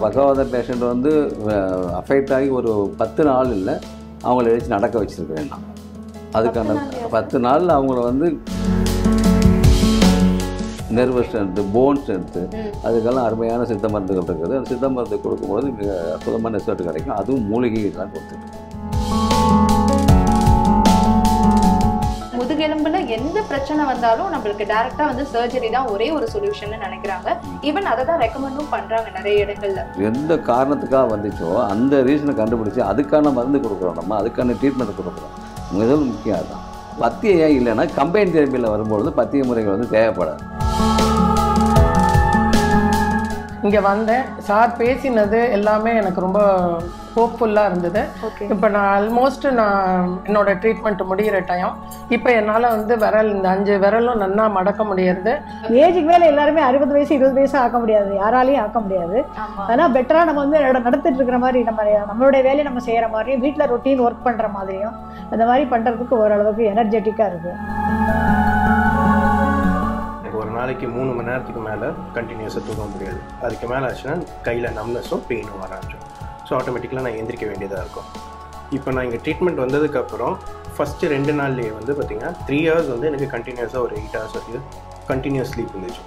பக்கவாதம் பேஷண்ட் வந்து அஃபெக்ட் ஆகி ஒரு பத்து நாள் இல்லை அவங்கள எழுச்சி நடக்க வச்சுருக்கிறேன் நான் அதுக்கான பத்து நாளில் அவங்கள வந்து நெர்வஸ் ஸ்ட்ரென்த்து போன் ஸ்ட்ரென்த்து அதுக்கெல்லாம் அருமையான சித்த மருந்துகள் இருக்குது அந்த சித்த மருந்து கொடுக்கும்போது மிக அற்புதமான ரிசல்ட் கிடைக்கும் அதுவும் மூலிகைலாம் கொடுத்துட்டு முதுகெலும்புல எந்த பிரச்சனை வந்தாலும் நம்மளுக்கு டைரக்டா வந்து சர்ஜரி தான் ஒரே ஒரு சொல்யூஷன் நினைக்கிறாங்க ஈவன் அதை தான் ரெக்கமெண்டும் பண்றாங்க நிறைய இடங்கள்ல எந்த காரணத்துக்காக வந்துச்சோ அந்த ரீசனை கண்டுபிடிச்சி அதுக்கான மருந்து கொடுக்குறோம் நம்ம அதுக்கான ட்ரீட்மெண்ட் கொடுக்குறோம் முதல் முக்கியம் அதுதான் பத்தியம் ஏன் இல்லைன்னா கம்பைன் தெரப்பியில் வரும்பொழுது பத்திய முறைகள் வந்து தேவைப்படாது இங்கே வந்தேன் சார் பேசினது எல்லாமே எனக்கு ரொம்ப ஹோப்ஃபுல்லாக இருந்தது ஓகே இப்போ நான் ஆல்மோஸ்ட் நான் என்னோட ட்ரீட்மெண்ட் முடிகிற டைம் இப்போ என்னால் வந்து விரல் இந்த அஞ்சு விரலும் நன்னா மடக்க முடியறது ஏஜுக்கு மேலே எல்லாருமே அறுபது வயசு இருபது வயசு ஆக்க முடியாது யாராலையும் ஆக்க முடியாது ஆமா ஆனால் பெட்டராக நம்ம வந்து நட- நடத்திட்டு இருக்கிற மாதிரி நம்ம நம்மளுடைய வேலையை நம்ம செய்கிற மாதிரியும் வீட்டில் ரொட்டீன் ஒர்க் பண்ணுற மாதிரியும் அந்த மாதிரி பண்ணுறதுக்கு ஓரளவுக்கு எனர்ஜெட்டிக்காக இருக்குது எனக்கு ஒரு நாளைக்கு மூணு மணி நேரத்துக்கு மேலே கண்டினியூஸாக தூங்க முடியாது அதுக்கு மேலே ஆச்சுன்னா கையில் நம்னஸும் பெயினும் வர ஆரம்பிச்சிடும் ஸோ ஆட்டோமேட்டிக்கலாக நான் எந்திரிக்க வேண்டியதாக இருக்கும் இப்போ நான் இங்கே ட்ரீட்மெண்ட் வந்ததுக்கப்புறம் ஃபஸ்ட்டு ரெண்டு நாள்லேயே வந்து பார்த்தீங்கன்னா த்ரீ ஹவர்ஸ் வந்து எனக்கு கண்டினியூஸாக ஒரு எயிட் ஹவர்ஸ் வரைக்கும் கண்டினியூஸ் ஸ்லீப் இருந்துச்சு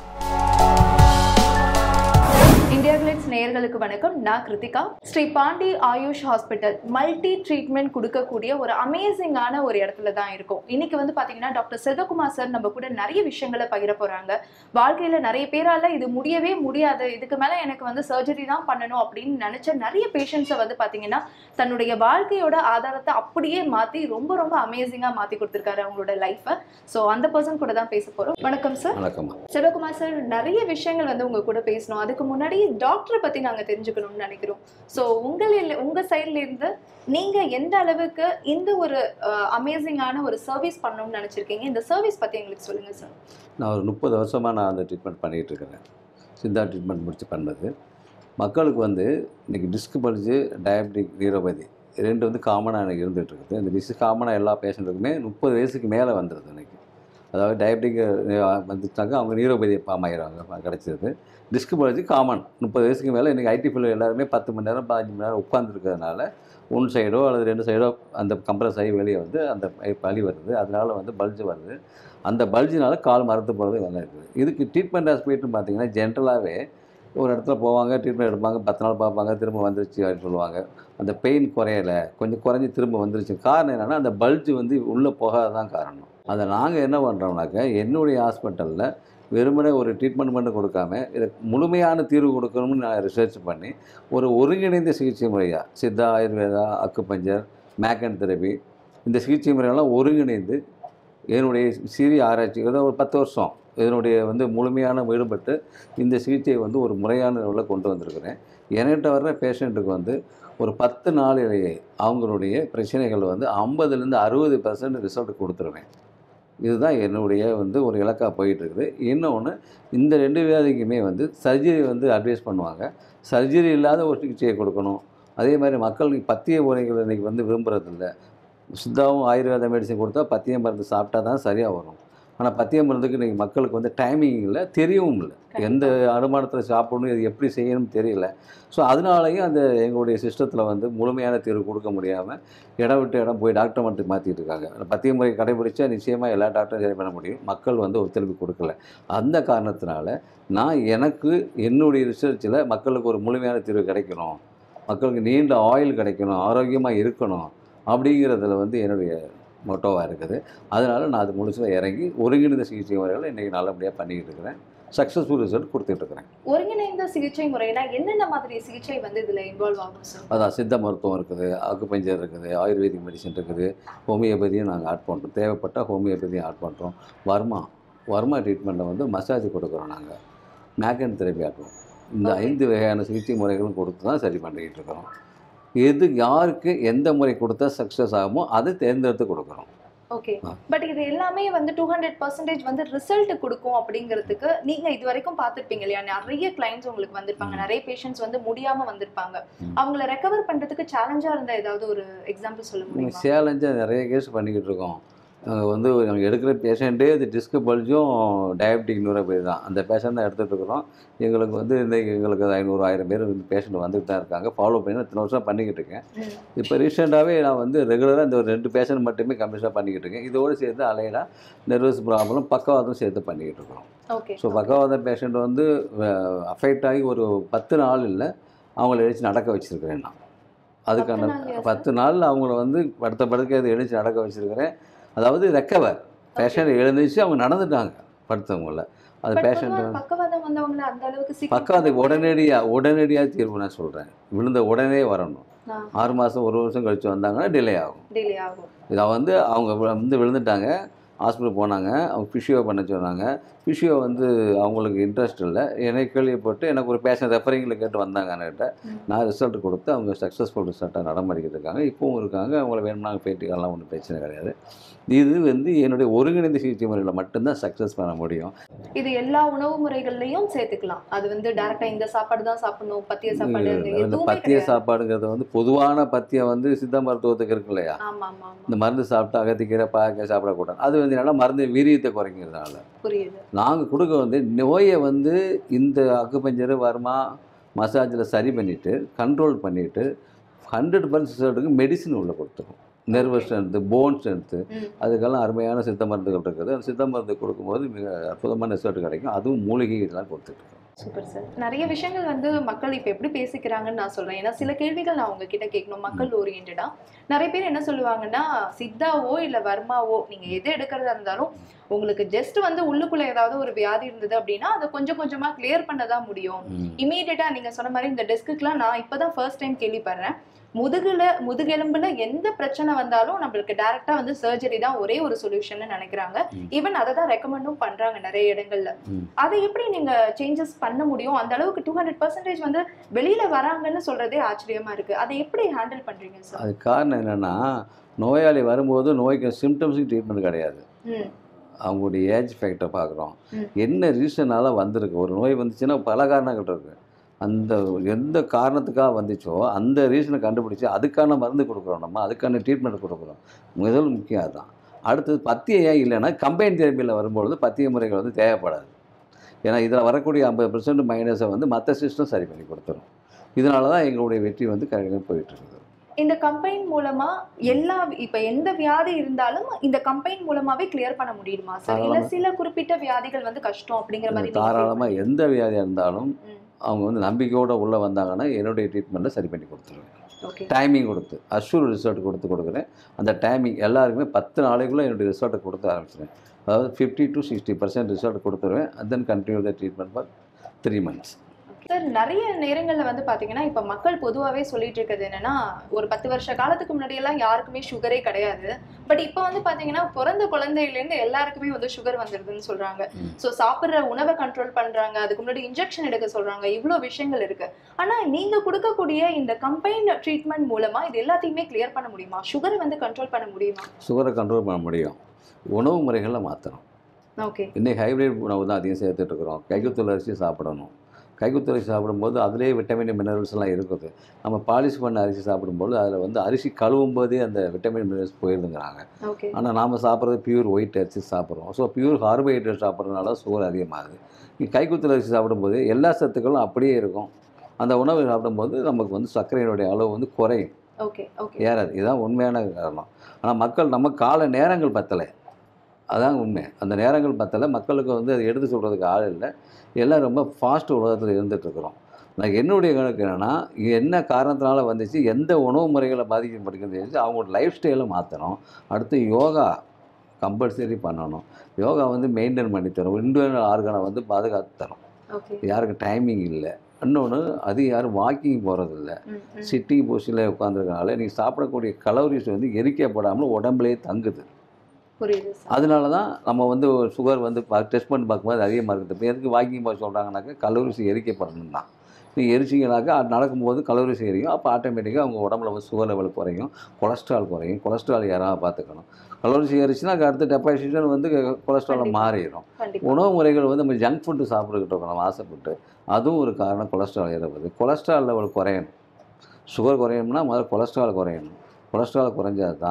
இந்தியா கிளிட்ஸ் நேயர்களுக்கு வணக்கம் நான் Krithika Sri Pandi Ayush hospital multi treatment கொடுக்கக்கூடிய ஒரு அமேசிங்கான ஒரு இடத்துல தான் இருக்கும் இன்னைக்கு வந்து பாத்தீங்கன்னா டாக்டர் செல்வகுமார் சார் நம்ம கூட நிறைய விஷயங்களை பகிர போறாங்க வாழ்க்கையில நிறைய பேரால இது முடியவே முடியாது இதுக்கு மேல எனக்கு வந்து சர்ஜரி தான் பண்ணணும் அப்படின்னு நினைச்ச நிறைய பேஷண்ட்ஸை வந்து பாத்தீங்கன்னா தன்னுடைய வாழ்க்கையோட ஆதாரத்தை அப்படியே மாத்தி ரொம்ப ரொம்ப அமேசிங்கா மாத்தி கொடுத்துருக்காரு அவங்களோட லைஃப்பை ஸோ அந்த பர்சன் கூட தான் பேச போறோம் வணக்கம் சார் வணக்கம்மா செல்வகுமார் சார் நிறைய விஷயங்கள் வந்து உங்க கூட பேசணும் அதுக்கு முன்னாடி டாக்டரை பத்தி நாங்க தெரிஞ்சுக்கணும்னு நினைக்கிறோம் ஸோ உங்களில் உங்க சைட்ல இருந்து நீங்க எந்த அளவுக்கு இந்த ஒரு அமேசிங்கான ஒரு சர்வீஸ் பண்ணணும்னு நினைச்சிருக்கீங்க இந்த சர்வீஸ் பத்தி எங்களுக்கு சொல்லுங்க சார் நான் ஒரு முப்பது வருஷமாக நான் அந்த ட்ரீட்மெண்ட் பண்ணிகிட்டு இருக்கிறேன் சித்தா ட்ரீட்மெண்ட் முடிச்சு பண்ணது மக்களுக்கு வந்து இன்றைக்கி டிஸ்க் பல்ஜு டயபெட்டிக் நீரோபதி ரெண்டு வந்து காமனாக எனக்கு இருந்துகிட்டு இருக்குது இந்த டிஸ்க் காமனாக எல்லா பேஷண்ட்டுக்குமே முப்பது வயசுக்கு மேலே வந்துடுது இன்னைக்கு அதாவது டயபெட்டிக் வந்துட்டாங்க அவங்க நீரோபதி ஃபார்ம் ஆகிடுவாங்க கிடச்சிது டிஸ்க் பல்ஜு காமன் முப்பது வயசுக்கு மேலே இன்றைக்கி ஐடி ஃபீல்டு எல்லாருமே பத்து மணி நேரம் பதினஞ்சு மணி நேரம் உட்காந்துருக்கிறதுனால ஒன் சைடோ அல்லது ரெண்டு சைடோ அந்த கம்ப்ரஸ் ஆகி வெளியே வந்து அந்த வலி வருது அதனால வந்து பல்ஜு வருது அந்த பல்ஜினால கால் மரத்து போகிறது வேலை இருக்குது இதுக்கு ட்ரீட்மெண்ட் ஹாஸ்பிட்டல்னு பார்த்தீங்கன்னா ஜென்ரலாகவே ஒரு இடத்துல போவாங்க ட்ரீட்மெண்ட் எடுப்பாங்க பத்து நாள் பார்ப்பாங்க திரும்ப வந்துருச்சு அப்படின்னு சொல்லுவாங்க அந்த பெயின் குறையலை கொஞ்சம் குறைஞ்சி திரும்ப வந்துருச்சு காரணம் என்னென்னா அந்த பல்ஜு வந்து உள்ளே போகாததான் காரணம் அதை நாங்கள் என்ன பண்ணுறோம்னாக்க என்னுடைய ஹாஸ்பிட்டலில் வெறுமனே ஒரு ட்ரீட்மெண்ட் மட்டும் கொடுக்காம இதுக்கு முழுமையான தீர்வு கொடுக்கணும்னு நான் ரிசர்ச் பண்ணி ஒரு ஒருங்கிணைந்த சிகிச்சை முறையாக Siddha Ayurveda acupuncture magnet therapy இந்த சிகிச்சை முறையெல்லாம் ஒருங்கிணைந்து என்னுடைய சிறிய ஆராய்ச்சி ஏதோ ஒரு பத்து வருஷம் இதனுடைய வந்து முழுமையான ஈடுபட்டு இந்த சிகிச்சையை வந்து ஒரு முறையான அளவில் கொண்டு வந்திருக்கிறேன் என்கிட்ட வர்ற பேஷண்ட்டுக்கு வந்து ஒரு பத்து நாளிலேயே அவங்களுடைய பிரச்சனைகள் வந்து ஐம்பதுலேருந்து அறுபது பர்சன்ட் ரிசல்ட் கொடுத்துருவேன் இதுதான் என்னுடைய வந்து ஒரு இலக்காக போயிட்டு இருக்குது இன்னொன்று இந்த ரெண்டு வியாதிக்குமே வந்து சர்ஜரி வந்து அட்வைஸ் பண்ணுவாங்க சர்ஜரி இல்லாத ஒரு சிகிச்சையை கொடுக்கணும் அதே மாதிரி மக்கள் பத்திய முறைகள் இன்றைக்கி வந்து விரும்புறதில்ல சித்தாவும் ஆயுர்வேத மெடிசன் கொடுத்தா பத்திய மருந்து சாப்பிட்டா தான் சரியாக வரும் ஆனால் பத்திய மருந்துக்கு இன்றைக்கி மக்களுக்கு வந்து டைமிங் இல்லை தெரியவும் இல்லை எந்த அனுமானத்தில் சாப்பிடணும் இது எப்படி செய்யணும்னு தெரியல ஸோ அதனாலையும் அந்த எங்களுடைய சிஸ்டத்தில் வந்து முழுமையான தீர்வு கொடுக்க முடியாமல் இடம் விட்டு இடம் போய் டாக்டர் மட்டும் மாற்றிட்டு இருக்காங்க பத்திய முறை கடைபிடிச்சா நிச்சயமாக எல்லா டாக்டரும் சரி பண்ண முடியும் மக்கள் வந்து ஒத்துழைப்பு கொடுக்கல அந்த காரணத்தினால நான் எனக்கு என்னுடைய ரிசர்ச்சில் மக்களுக்கு ஒரு முழுமையான தீர்வு கிடைக்கணும் மக்களுக்கு நீண்ட ஆயில் கிடைக்கணும் ஆரோக்கியமாக இருக்கணும் அப்படிங்கிறதுல வந்து என்னுடைய மோட்டோவாக இருக்குது அதனால் நான் அது முழுசாக இறங்கி ஒருங்கிணைந்த சிகிச்சை முறைகளை இன்றைக்கி நல்லபடியாக பண்ணிக்கிட்டு இருக்கிறேன் சக்ஸஸ்ஃபுல் ரிசல்ட் கொடுத்துட்டு இருக்கிறேன் ஒருங்கிணைந்த சிகிச்சை முறைனா என்னென்ன மாதிரி சிகிச்சை வந்து இதுல இன்வால்வ் ஆகும் சார் அதான் சித்த மருத்துவம் இருக்குது அக்குபஞ்சர் இருக்குது ஆயுர்வேதிக் மெடிசன் இருக்குது ஹோமியோபதியும் நாங்கள் ஆட் பண்ணுறோம் தேவைப்பட்டால் ஹோமியோபதியும் ஆட் பண்ணுறோம் வர்மா வர்மா ட்ரீட்மெண்ட்டில் வந்து மசாஜ் கொடுக்குறோம் நாங்கள் மேக்கன் தெரப்பி ஆட்டுறோம் இந்த Okay. ஐந்து வகையான சிகிச்சை முறைகளும் கொடுத்து தான் சரி பண்ணிக்கிட்டு இருக்கிறோம் எது யாருக்கு எந்த முறை கொடுத்தா சக்ஸஸ் ஆகுமோ அதை தேர்ந்தெடுத்து கொடுக்குறோம் ஓகே ஆ. பட் இது எல்லாமே வந்து டூ ஹண்ட்ரட் பர்சன்டேஜ் வந்து ரிசல்ட் கொடுக்கும் அப்படிங்கிறதுக்கு நீங்க இது வரைக்கும் பார்த்துருப்பீங்க இல்லையா நிறைய கிளைண்ட்ஸ் உங்களுக்கு வந்திருப்பாங்க ம். நிறைய பேஷண்ட்ஸ் வந்து முடியாம வந்திருப்பாங்க ம். அவங்கள ரெக்கவர் பண்றதுக்கு சேலஞ்சா இருந்த ஏதாவது ஒரு எக்ஸாம்பிள் சொல்ல முடியுமா சேலஞ்சாக நிறைய கேஸ் பண்ணிக்கிட்டு இருக்கோம் அஹ் வந்து நாங்கள் எடுக்கிற பேஷண்ட்டே இந்த டிஸ்க் பல்ஜும் டயபெட்டிக் நியூரோபதி தான் அந்த பேஷண்ட் தான் எடுத்துகிட்டு இருக்கிறோம் எங்களுக்கு வந்து இந்த எங்களுக்கு ஐநூறு ஆயிரம் பேர் வந்து பேஷண்ட் வந்துட்டு தான் இருக்காங்க ஃபாலோ பண்ணி நான் இத்தனை வருஷம் பண்ணிக்கிட்டு இருக்கேன் ம். இப்போ ரீசெண்டாகவே நான் வந்து ரெகுலராக இந்த ஒரு ரெண்டு பேஷண்ட் மட்டுமே கம்மிஷனாக பண்ணிக்கிட்டு இருக்கேன் இதோடு சேர்த்து அலையினா நர்வஸ் ப்ராப்ளம் பக்கவாதம் சேர்த்து பண்ணிக்கிட்டு இருக்கிறோம் ஓகே ஸோ பக்கவாதம் பேஷண்ட் வந்து அஃபெக்ட் ஆகி ஒரு பத்து நாள் இல்லை அவங்கள எழுச்சி நடக்க வச்சுருக்கிறேன் நான் அதுக்கான பத்து நாள்லயா பத்து நாள் அவங்கள வந்து படுத்த படுக்க இது எழுச்சி நடக்க வச்சுருக்கிறேன் அதாவது ரெக்கவர் பேஷண்ட் எழுந்துச்சு அவங்க நடந்துட்டாங்க படுத்தவங்கள அது But பேஷண்ட் பொதுவா பக்கவாதம் வந்தவங்கள அந்த அளவுக்கு சீக்கிரம் பக்கவாதம் உடனடியாக உடனடியாக தீர்வு நான் சொல்கிறேன் விழுந்த உடனே வரணும் ஆ. ஆறு மாதம் ஒரு வருஷம் கழிச்சு வந்தாங்கன்னா டிலே ஆகும் டிலே ஆகும் இதை வந்து அவங்க வி- வந்து விழுந்துட்டாங்க ஹாஸ்பிட்டல் போனாங்க அவங்க ஃபிஷியோ பண்ண சொன்னாங்க ஃபிஷியோ வந்து அவங்களுக்கு இன்ட்ரெஸ்ட் இல்லை என்னை கேள்விப்பட்டு எனக்கு ஒரு பேஷண்ட் ரெஃபரிங்கில் கேட்டு வந்தாங்க என்கிட்ட ம். நான் ரிசல்ட் கொடுத்து அவங்க சக்ஸஸ்ஃபுல் ரிசல்ட்டாக நடைமுறைக்கிட்டு இருக்காங்க இப்போவும் இருக்காங்க அவங்கள வேணும்னா பேட்டிகள்லாம் ஒன்றும் பிரச்சனை கிடையாது இது வந்து என்னுடைய ஒருங்கிணைந்த சிகிச்சை முறையில் மட்டும்தான் சக்ஸஸ் பண்ண முடியும் இது எல்லா உணவு முறைகள்லயும் சேர்த்துக்கலாம் அது வந்து டைரக்டா இந்த சாப்பாடு தான் சாப்பிடணும் பத்திய சாப்பாடு அந்த இந்த எதுவுமே பத்திய கிடையாது. சாப்பாடுங்கிறது வந்து பொதுவான பத்தியம் வந்து சித்த மருத்துவத்துக்கு இருக்கு இல்லையா ஆமா ஆமா ஆமா இந்த மருந்து சாப்பிட்டு அகத்திக்கீரை பாக்க சாப்பிடக்கூடாது அது வந்து என்னன்னா மருந்து வீரியத்தை குறைக்கிறதுனால புரியுது நாங்கள் கொடுக்க வந்து நோயை வந்து இந்த அக்குபஞ்சரு வர்மா மசாஜில் சரி பண்ணிவிட்டு கண்ட்ரோல் பண்ணிவிட்டு ஹண்ட்ரட் பர்சன்ட் மெடிசின் உள்ள கொடுத்துரும் நர்வஸ் ஸ்ட்ரென்த்து போன் ஸ்ட்ரென்த்து ம். அதுக்கெல்லாம் அருமையான சித்த மருந்துகள் இருக்குது அந்த சித்த மருந்து கொடுக்கும்போது மிக அற்புதமான ரிசல்ட் கிடைக்கும் அதுவும் மூலிகை இதெல்லாம் கொடுத்துட்ருக்கோம் சூப்பர் சார் நிறைய விஷயங்கள் வந்து மக்கள் இப்ப எப்படி பேசிக்கிறாங்கன்னு நான் சொல்றேன் ஏன்னா சில கேள்விகள் நான் உங்ககிட்ட கேட்கணும் மக்கள் ஓரியன்டா நிறைய பேர் என்ன சொல்லுவாங்கன்னா சித்தாவோ இல்ல வர்மாவோ நீங்க எது எடுக்கிறதா இருந்தாலும் உங்களுக்கு ஜஸ்ட் வந்து உள்ளுக்குள்ள ஏதாவது ஒரு வியாதி இருந்தது அப்படின்னா அதை கொஞ்சம் கொஞ்சமா கிளியர் பண்ணதான் முடியும் இமீடியட்டா நீங்க சொன்ன மாதிரி இந்த டெஸ்க்குலாம் நான் இப்பதான் ஃபர்ஸ்ட் டைம் கேள்விப்படுறேன் முதுகுல முதுகெலும்புல எந்த பிரச்சனை வந்தாலும் நம்மளுக்கு டைரக்டா வந்து சர்ஜரி தான் ஒரே ஒரு சொல்யூஷன் நினைக்கிறாங்க ம். ஈவன் அதை தான் ரெக்கமெண்டும் பண்றாங்க நிறைய இடங்கள்ல ம். அதை எப்படி நீங்க சேஞ்சஸ் பண்ண முடியும் அந்த அளவுக்கு டூ ஹண்ட்ரட் பர்சன்டேஜ் வந்து வெளியில வராங்கன்னு சொல்றதே ஆச்சரியமா இருக்கு அதை எப்படி ஹேண்டில் பண்றீங்க சார் அதுக்கு காரணம் என்னென்னா நோயாளி வரும்போது நோய்க்கு சிம்டம்ஸுக்கு ட்ரீட்மெண்ட் கிடையாது ம் அவங்களுடைய ஏஜ் ஃபேக்டர் பார்க்குறோம் ம். என்ன ரீசனால வந்திருக்கு ஒரு நோய் வந்துச்சுன்னா பல காரணங்கள் இருக்குது அந்த எந்த காரணத்துக்காக வந்துச்சோ அந்த ரீசனை கண்டுபிடிச்சி அதுக்கான மருந்து கொடுக்குறோம் நம்ம அதுக்கான ட்ரீட்மெண்ட் கொடுக்குறோம் முதல் முக்கியம் அதுதான் அடுத்தது பத்தியம் ஏன் இல்லைன்னா கம்பைன் தெரப்பியில் வரும்பொழுது பத்திய முறைகள் வந்து தேவைப்படாது ஏன்னா இதில் வரக்கூடிய ஐம்பது பர்சன்ட் மைனஸை வந்து மற்ற சிஸ்டம் சரி பண்ணி கொடுத்துரும் இதனால தான் எங்களுடைய வெற்றி வந்து கரெக்டாக போயிட்டு இருக்குது இந்த கம்பைன் மூலமா எல்லா இப்ப எந்த வியாதி இருந்தாலும் இந்த கம்பைன் மூலமாவே கிளியர் பண்ண முடியுமா சார் இல்ல தாராளமா. சில குறிப்பிட்ட வியாதிகள் வந்து கஷ்டம் அப்படிங்கிற மாதிரி நீங்க feel தாராளமாக எந்த வியாதியாக இருந்தாலும் ம். அவங்க வந்து நம்பிக்கையோடு உள்ளே வந்தாங்கன்னா என்னுடைய ட்ரீட்மெண்ட்டில் சரி பண்ணி கொடுத்துருவேன் ஓகே டைமிங் கொடுத்து அஷூர் ரிசல்ட் கொடுத்து கொடுக்குறேன் அந்த டைமிங் எல்லாருக்குமே பத்து நாளைக்குள்ளே என்னுடைய ரிசல்ட்டை கொடுத்து ஆரம்பிச்சிடுவேன் அதாவது fifty to sixty percent result கொடுத்துருவேன் then continue the treatment for three months sir நிறைய நேரங்கள்ல வந்து பாத்தீங்கன்னா இப்ப மக்கள் பொதுவாவே சொல்லிட்டு இருக்கிறது என்னன்னா ஒரு பத்து வருஷ காலத்துக்கு முன்னாடி எல்லாம் யாருக்குமே சுகரே கிடையாது பட் இப்ப வந்து பாத்தீங்கன்னா பிறந்த குழந்தையில இருந்து எல்லாருக்குமே வந்து சுகர் வந்துருதுன்னு சொல்றாங்க ம். சோ சாப்பிடுற உணவை கண்ட்ரோல் பண்றாங்க அதுக்கு முன்னாடி இன்ஜெக்ஷன் எடுக்க சொல்றாங்க இவ்ளோ விஷயங்கள் இருக்கு ஆனா நீங்க கொடுக்கக்கூடிய இந்த கம்பைன் ட்ரீட்மெண்ட் மூலமா இது எல்லாத்தையுமே கிளியர் பண்ண முடியுமா சுகரை வந்து கண்ட்ரோல் பண்ண முடியுமா சுகரை கண்ட்ரோல் பண்ண முடியும் உணவு முறைகளில் மாற்றணும் ஓகே இன்றைக்கி ஹைப்ரிட் உணவு தான் அதிகம் சேர்த்துட்டு இருக்கிறோம் கைக்குத்தல் அரிசி சாப்பிடணும் கைக்குத்தல் அரிசி சாப்பிடும்போது அதிலே விட்டமின் மினரல்ஸ் எல்லாம் இருக்குது நம்ம பாலிஷ் பண்ண அரிசி சாப்பிடும்போது அதில் வந்து அரிசி கழுவும் போதே அந்த விட்டமின் மினரல்ஸ் போயிருதுங்கிறாங்க ஓகே ஆனால் நாம் சாப்பிட்றது பியூர் ஒயிட் அரிசி சாப்பிட்றோம் ஸோ பியூர் கார்போஹைட்ரேட் சாப்பிட்றதுனால சுகர் அதிகமாகுது நீ கைக்குத்தல் அரிசி சாப்பிடும்போது எல்லா சத்துக்களும் அப்படியே இருக்கும் அந்த உணவு சாப்பிடும்போது நமக்கு வந்து சர்க்கரையினுடைய அளவு வந்து குறையும் ஓகே ஓகே ஏறாது இதுதான் உண்மையான காரணம் ஆனால் மக்கள் நம்ம கால நேரங்கள் பத்தலை அதான் உண்மை அந்த நேரங்கள் பத்தலை மக்களுக்கு வந்து அதை எடுத்து சொல்கிறதுக்கு ஆள் இல்லை எல்லாம் ரொம்ப ஃபாஸ்ட் உலகத்தில் இருந்துகிட்ருக்குறோம் நான் என்னுடைய கணக்கு என்னென்னா என்ன காரணத்தினால வந்துச்சு எந்த உணவு முறைகளை பாதிக்கப்படுகிறது அவங்களோட லைஃப் ஸ்டைலை மாற்றணும் அடுத்து யோகா கம்பல்சரி பண்ணணும் யோகா வந்து மெயின்டைன் பண்ணி தரும் இண்டிவிஜுவல் ஆர்கனை வந்து பாதுகாத்து தரும் ஓகே யாருக்கு டைமிங் இல்லை இன்னொன்று அது யாரும் வாக்கிங் போகிறதில்ல ம் ம் சிட்டி பூசில் உட்காந்துருக்கனால நீங்கள் சாப்பிடக்கூடிய கலோரிஸ் வந்து எரிக்கப்படாமல் உடம்புலேயே தங்குது புரியுது சார் அதனால தான் நம்ம வந்து சுகர் வந்து டெஸ்ட் பண்ணி பார்க்கும்போது அதிகமாக இருக்குது இப்போ எதுக்கு வாக்கிங் போக சொல்கிறாங்கனாக்கா கலோரிஸ் எரிக்கப்படணும் தான் நீங்கள் எரிச்சிங்கனாக்கா அது நடக்கும்போது கலோரிஸ் எரியும் அப்போ ஆட்டோமேட்டிக்காக அவங்க உடம்புல வந்து சுகர் லெவல் குறையும் கொலஸ்ட்ரால் குறையும் கொலஸ்ட்ரால் யாராவது பார்த்துக்கணும் கலோரிஸ் ஏறிச்சுன்னா அதுக்கு அடுத்த டெபாசிஷன் வந்து கொலஸ்ட்ராலில் கண்டிப்பா. மாறிடும் கண்டிப்பா உணவு முறைகள் வந்து நம்ம ஜங்க் ஃபுட்டு சாப்பிட்டுக்கிட்டு இருக்கோம் நம்ம ஆசைப்பட்டு அதுவும் ஒரு காரணம் கொலஸ்ட்ரால் ஏறுவது கொலஸ்ட்ரால் லெவல் குறையணும் சுகர் குறையணும்னா முதல்ல கொலஸ்ட்ரால் குறையணும் கொலஸ்ட்ரால் குறைஞ்சா தான்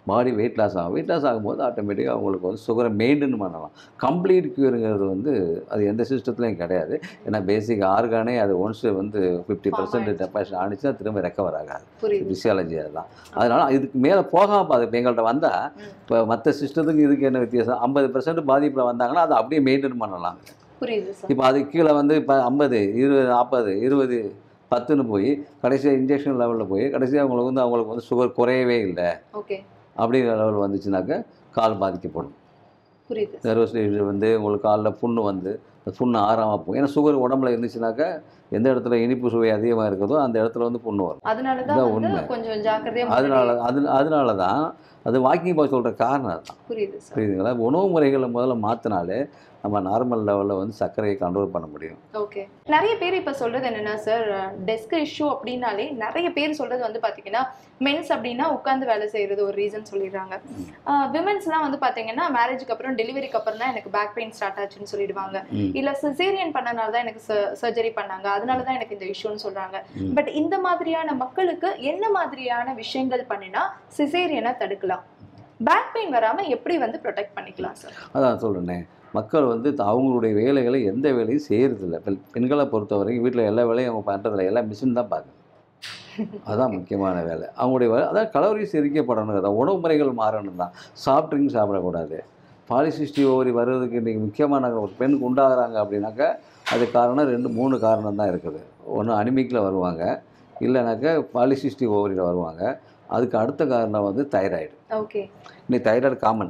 பாடி வெயிட் லாஸ் ஆகும் வெயிட் லாஸ் ஆகும்போது ஆட்டோமேட்டிக்காக அவங்களுக்கு வந்து சுகரை மெயின்டைன் பண்ணலாம் கம்ப்ளீட் க்யூருங்கிறது வந்து அது எந்த சிஸ்டத்துலையும் கிடையாது ஏன்னா பேசிக் ஆர்கானே அது ஒன்ஸ் வந்து ஃபிஃப்டி பர்சன்ட் ஆயிடுச்சு. டெபாசிட் ஆனிச்சுன்னா திரும்ப ரெக்கவர் ஆகாது புரியுது ஃபிசியாலஜி அதெல்லாம் அதனால் இதுக்கு மேலே போகாமல் அது இப்போ எங்கள்கிட்ட வந்தால் ம். இப்போ மற்ற சிஸ்டத்துக்கு இதுக்கு என்ன வித்தியாசம் ஐம்பது பர்சன்ட் பாதிப்பில் வந்தாங்கன்னா அதை அப்படியே மெயின்டைன் பண்ணலாம் புரியுது சார் இப்போ அது கீழே வந்து இப்போ ஐம்பது இருபது நாற்பது இருபது பத்துன்னு போய் கடைசியாக இன்ஜெக்ஷன் லெவலில் போய் கடைசியாக அவங்களுக்கு வந்து அவங்களுக்கு வந்து சுகர் குறையவே இல்லை ஓகே அப்படிங்கிற லெவல் வந்துச்சுனாக்க கால் பாதிக்கப்படும் புரியுது நர்வஸ் வந்து உங்களுக்கு காலில் புண்ணு வந்து அந்த புண்ணு ஆறாமல் போகும் ஏன்னா சுகர் உடம்புல இருந்துச்சுனாக்கா எந்த இடத்துல இனிப்பு சுவை அதிகமாக இருக்குதோ அந்த இடத்துல வந்து புண்ணு வரும் அதனால தான் இதான் வந்து உண்மை. கொஞ்சம் ஜாக்கிரதையா அதனால முன்னாடி- அது அதனால தான் அது வாக்கிங் போக சொல்கிற காரணம் அதுதான் புரியுது சார் புரியுதுங்களா உணவு முறைகளை முதல்ல மாற்றினாலே நம்ம நார்மல் லெவலில் வந்து சர்க்கரையை கண்ட்ரோல் பண்ண முடியும் ஓகே நிறைய பேர் இப்ப சொல்றது என்னன்னா சார் டெஸ்க் இஷ்யூ அப்படின்னாலே நிறைய பேர் சொல்றது வந்து பாத்தீங்கன்னா மென்ஸ் அப்படின்னா உட்கார்ந்து வேலை செய்யறது ஒரு ரீசன் சொல்லிடுறாங்க விமென்ஸ்லாம் வந்து பாத்தீங்கன்னா மேரேஜுக்கு அப்புறம் டெலிவரிக்கு அப்புறம் தான் எனக்கு பேக் பெயின் ஸ்டார்ட் ஆச்சுன்னு சொல்லிடுவாங்க ம். இல்ல சிசேரியன் பண்ணனால தான் எனக்கு சர்ஜரி பண்ணாங்க அதனால தான் எனக்கு இந்த இஷ்யூன்னு சொல்றாங்க ம். பட் இந்த மாதிரியான மக்களுக்கு என்ன மாதிரியான விஷயங்கள் பண்ணினா சிசேரியனை தடுக்கலாம் பேக் பெயின் வராம எப்படி வந்து ப்ரொடெக்ட் பண்ணிக்கலாம் சார் அதான் சொல்கிறேனே மக்கள் வந்து த- அவங்களுடைய வேலைகளை எந்த வேலையும் செய்கிறதில்ல பெண் பெண்களை பொறுத்த வரைக்கும் வீட்டில் எல்லா வேலையும் அவங்க பண்ணுறதில்ல எல்லாம் மிஷின் தான் பார்க்குது அதுதான் முக்கியமான வேலை அவங்களுடைய வேலை அதான் கலோரிஸ் எரிக்கப்படணும் அதான் உணவு முறைகள் மாறணும் தான் சாஃப்ட் ட்ரிங்க் சாப்பிடக்கூடாது பாலிசிஸ்டி ஓவரி வர்றதுக்கு இன்றைக்கி முக்கியமான ஒரு பெண்ணுக்கு உண்டாகிறாங்க அப்படின்னாக்கா அது காரணம் ரெண்டு மூணு காரணம் தான் இருக்குது ஒன்று அனிமிக்கில் வருவாங்க இல்லைனாக்கா பாலிசிஸ்டி ஓவரியில் வருவாங்க அதுக்கு அடுத்த காரணம் வந்து தைராய்டு ஓகே இன்னைக்கு தைராய்டு காமன்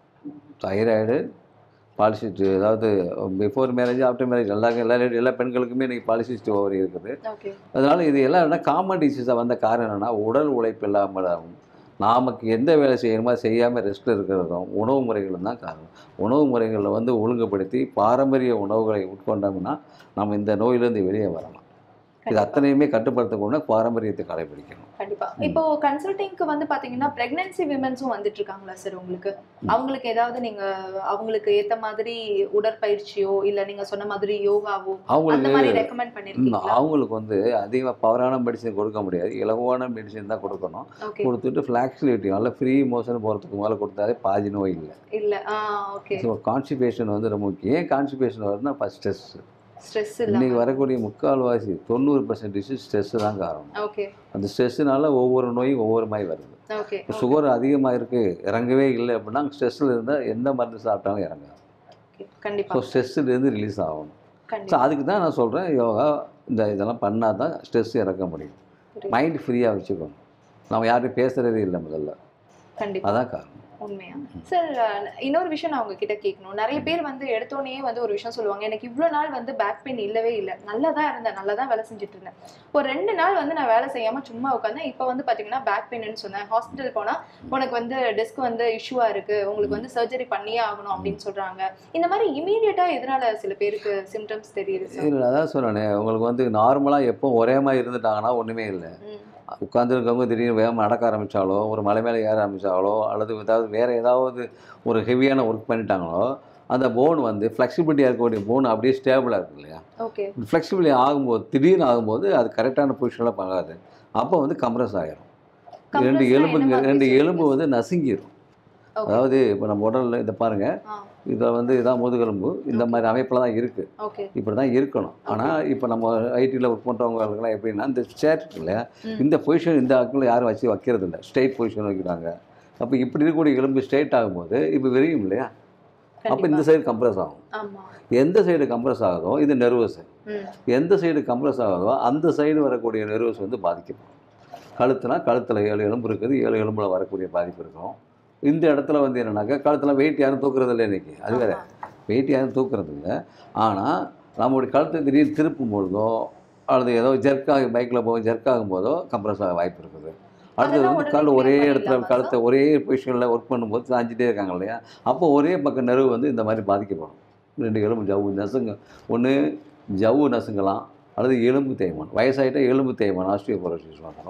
தைராய்டு பாலிசிஸ்ட் அதாவது பிஃபோர் மேரேஜ் ஆஃப்டர் மேரேஜ் எல்லா எல்லா எல்லா பெண்களுக்குமே இன்றைக்கி பாலிசிஸ்ட் ஓவரி இருக்குது ஓகே அதனால் இது எல்லாம் என்ன காமன் டிசீஸாக வந்த காரணம் என்னென்னா உடல் உழைப்பு இல்லாமலும் நமக்கு எந்த வேலை செய்யணுமோ அதை செய்யாமல் ரெஸ்ட்டில் இருக்கிறதும் உணவு முறைகளும் தான் காரணம் உணவு முறைகளை வந்து ஒழுங்குபடுத்தி பாரம்பரிய உணவுகளை உட்கொண்டோம்னா நம்ம இந்த நோயிலேருந்து வெளியே வரலாம் இது அத்தனையுமே கட்டுப்படுத்தக்கூடிய பாரம்பரியத்தை கடைபிடிக்கணும் கண்டிப்பா இப்போ கன்சல்டிங்க்கு வந்து பாத்தீங்கன்னா பிரெக்னன்சி விமன்ஸும் வந்துட்டு இருக்காங்களா சார் உங்களுக்கு அவங்களுக்கு ஏதாவது நீங்க அவங்களுக்கு ஏத்த மாதிரி உடற்பயிற்சியோ இல்ல நீங்க சொன்ன மாதிரி யோகாவோ அந்த அவங்களுக்கு மாதிரி ரெக்கமெண்ட் ம், பண்ணிருக்கீங்களா அவங்களுக்கு வந்து அதிகமாக பவரான மெடிசன் கொடுக்க முடியாது இலகுவான மெடிசன் தான் கொடுக்கணும் ஓகே கொடுத்துட்டு ஃப்ளாக்சிலிட்டி நல்லா ஃப்ரீ மோஷன் போகிறதுக்கு மேலே கொடுத்தாலே பாதி நோய் இல்லை இல்ல ஆ ஓகே ஸோ கான்ஸ்டிபேஷன் வந்து ரொம்ப முக்கியம் ஏன் கான்ஸ்டிபேஷன் வருதுன்னா ஃபஸ்ட் ஸ்ட்ரெஸ் ஸ்ட்ரெஸ் இன்னைக்கு இல்ல வரக்கூடிய முக்கால்வாசி தொண்ணூறு பர்சன்டேஜ் ஸ்ட்ரெஸ் தான் காரணம் ஓகே அந்த ஸ்ட்ரெஸ்ஸுனால ஒவ்வொரு நோயும் ஒவ்வொரு மாதிரி வருது ஓகே இப்போ சுகர் அதிகமாக இருக்குது இறங்கவே இல்லை அப்படின்னா ஸ்ட்ரெஸ்ஸில் இருந்தால் எந்த மருந்து சாப்பிட்டாலும் இறங்காது கண்டிப்பா ஸோ ஸ்ட்ரெஸ்ஸுலேருந்து ரிலீஸ் ஆகணும் ஸோ கண்டிப்பா அதுக்கு தான் நான் சொல்கிறேன் யோகா இந்த இதெல்லாம் பண்ணால் தான் ஸ்ட்ரெஸ் இறக்க முடியும் புரியுது. மைண்ட் ஃப்ரீயாக வச்சுக்கணும் நம்ம யார்கிட்டயும் பேசுகிறதே இல்லை முதல்ல கண்டிப்பா அதான் காரணம் உண்மையா சார் இன்னொரு விஷயம் நான் உங்ககிட்ட கேட்கணும் நிறைய பேர் வந்து எடுத்தோடனே வந்து ஒரு விஷயம் சொல்லுவாங்க எனக்கு இவ்வளோ நாள் வந்து பேக் பெயின் இல்லவே இல்லை நல்லா தான் இருந்தேன் நல்லா தான் வேலை செஞ்சுட்டு இருந்தேன் ஒரு ரெண்டு நாள் வந்து நான் வேலை செய்யாம சும்மா உட்காந்தேன் இப்போ வந்து பாத்தீங்கன்னா பேக் பெயின்னு சொன்னேன் ஹாஸ்பிட்டல் போனா உனக்கு வந்து டெஸ்க் வந்து இஷ்யூவா இருக்கு உங்களுக்கு வந்து சர்ஜரி பண்ணியே ஆகணும் அப்படின்னு சொல்றாங்க இந்த மாதிரி இமீடியட்டா எதனால சில பேருக்கு சிம்டம்ஸ் தெரியுது சார் இல்லை அதான் சொன்னேனே உங்களுக்கு வந்து நார்மலாக எப்போ ஒரே மாதிரி இருந்துட்டாங்கன்னா ஒன்றுமே இல்லை உட்காந்துருக்கவங்க திடீர்னு வேகமாக நடக்க ஆரம்பித்தாலோ ஒரு மலை மேலே ஏற ஆரம்பித்தாலோ அல்லது ஏதாவது வேறு ஏதாவது ஒரு ஹெவியான ஒர்க் பண்ணிட்டாங்களோ அந்த போன் வந்து ஃப்ளெக்சிபிலிட்டியாக இருக்கக்கூடிய போன் அப்படியே ஸ்டேபிளாக இருக்கு இல்லையா ஓகே ஃப்ளெக்சிபிலிட்டி ஆகும்போது திடீர்னு ஆகும்போது அது கரெக்டான பொசிஷனில் பண்ணாது அப்போ வந்து கம்ப்ரஸ் ஆகிரும் ரெண்டு எலும்புங்க ரெண்டு எலும்பு வந்து நசுங்கிடும் அதாவது இப்போ நம்ம உடலில் இதை பாருங்கள் இதில் வந்து இதான் முதுகெலும்பு இந்த மாதிரி அமைப்பில் தான் இருக்குது ஓகே இப்படி தான் இருக்கணும் ஆனால் இப்போ நம்ம ஐடியில் ஒர்க் பண்ணுறவங்களுக்குலாம் எப்படின்னா இந்த சேர் இருக்கு இல்லையா ம். இந்த பொசிஷன் இந்த ஆட்கள் யாரும் வச்சு வைக்கிறது இல்லை ஸ்ட்ரெயிட் பொசிஷன் வைக்கிறாங்க அப்போ இப்படி இருக்கக்கூடிய எலும்பு ஸ்ட்ரெயிட் ஆகும்போது இப்போ விரியும் இல்லையா அப்போ இந்த சைடு கம்ப்ரஸ் ஆகும் ஆமா எந்த சைடு கம்ப்ரஸ் ஆகுதோ இது நெர்வஸ் ம் எந்த சைடு கம்ப்ரஸ் ஆகுதோ அந்த சைடு வரக்கூடிய நெர்வஸ் வந்து பாதிக்கப்படும் கழுத்துனா கழுத்தில் ஏழு எலும்பு இருக்குது ஏழு எலும்பில் வரக்கூடிய பாதிப்பு இருக்கும் இந்த இடத்துல வந்து என்னன்னாக்கா கழுத்தில் வெயிட் யாரும் தூக்குறது இல்லை இன்னைக்கு அது வேற வெயிட் யாரும் தூக்குறது இல்லை ஆனால் நம்மளுடைய கழுத்தை திடீர்னு திருப்பும் பொழுதோ அல்லது ஏதோ ஜெர்க்காக பைக்கில் போகும் ஜெர்க் ஆகும் போதோ கம்ப்ரஸ் ஆக வாய்ப்பு இருக்குது அடுத்தது அதெல்லாம் வந்து உடனே கால் ஒரே clear இடத்துல பண்ணிடலாமா கழுத்தை ஒரே பொசிஷனில் ஒர்க் பண்ணும்போது சாஞ்சிட்டே இருக்காங்க இல்லையா அப்போ ஒரே பக்கம் நெருவு வந்து இந்த மாதிரி பாதிக்கப்படும் ரெண்டு எலும்பு ஜவ்வு நசுங்க ஒன்று ஜவ்வு நசுங்கலாம் அல்லது எலும்பு தேய்மானம் வயசாகிட்டா எலும்பு தேய்மானம் ஆஸ்டியோபோரோசிஸ் வந்துடும்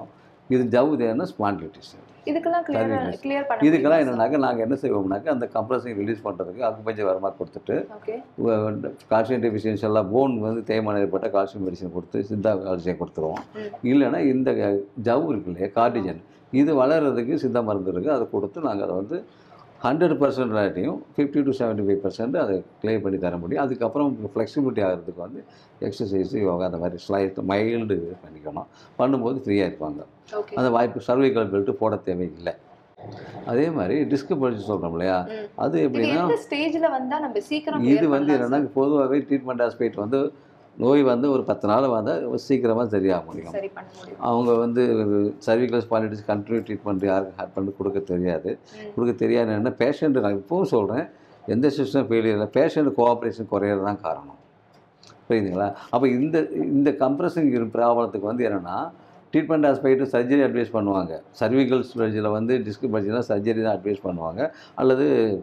இது ஜவ்வு தேவைன்னா ஸ்பாண்டிலிட்டிஸ் இதுக்கெல்லாம் கிளியர் Cervix. கிளியர் பண்ண இதுக்கெல்லாம் என்னன்னாக்கா நாங்கள் என்ன செய்வோம்னாக்கா அந்த கம்ப்ரஸிங் ரிலீஸ் பண்ணுறதுக்கு அக்குபஞ்சர் வரமாக கொடுத்துட்டு ஓகே கால்சியம் டெஃபிஷியன்சி எல்லாம் போன் வந்து தேய்மானம் ஏற்பட்ட கால்சியம் மெடிசன் கொடுத்து சித்தா கால்சியம் கொடுத்துருவோம் ம். இல்லைன்னா இந்த ஜவ் இருக்கு இல்லையா கார்டிஜன் இது வளர்கிறதுக்கு சித்த மருந்து இருக்குது அதை கொடுத்து நாங்கள் அதை வந்து ஹண்ட்ரட் பர்சன்ட் இல்லாட்டியும் fifty to seventy five percent அதை க்ளியர் பண்ணி தர முடியும் அதுக்கப்புறம் ஃப்ளெக்சிபிலிட்டி ஆகிறதுக்கு வந்து எக்ஸசைஸ் யோகா அந்த மாதிரி ஸ்லைட் மைல்டு பண்ணிக்கணும் பண்ணும்போது ஃப்ரீயாக இருப்பாங்க ஓகே அந்த வாய்ப்பு சர்வைக்கல் பெல்ட் போட தேவையில்லை அதே மாதிரி டிஸ்க் பழிச்சு சொல்கிறோம் இல்லையா ம். அது இது எப்படின்னா எந்த ஸ்டேஜ்ல வந்தா நம்ம சீக்கிரம் இது clear வந்து பண்ணலாம் என்னன்னா பொதுவாகவே ட்ரீட்மெண்ட் ஆஸ்பெக்ட் வந்து நோய் வந்து ஒரு பத்து நாள் வந்தால் சீக்கிரமாக சரியாக sir? முடியும் சரி பண்ண முடியும் அவங்க வந்து சர்விகல் ஸ்பாலிட்டிஸ் கண்டினியூ ட்ரீட்மெண்ட் யாருக்கு ஹேட் பண்ணி கொடுக்க தெரியாது ம். கொடுக்க தெரியாது என்ன பேஷண்ட் நான் இப்பவும் சொல்கிறேன் எந்த சிஸ்டம் ஃபெயிலியர் இல்லை பேஷண்ட் கோஆப்ரேஷன் குறையிறது தான் காரணம் புரியுதுங்களா அப்போ இந்த இந்த கம்ப்ரஸிங் ப்ராப்ளத்துக்கு வந்து என்னென்னா ட்ரீட்மெண்ட் ஆஸ்பெக்ட் சர்ஜரி அட்வைஸ் பண்ணுவாங்க சர்விகல் ஸ்பெஜில் வந்து டிஸ்க் பட்ஜெட்னா சர்ஜரி தான் அட்வைஸ் பண்ணுவாங்க அல்லது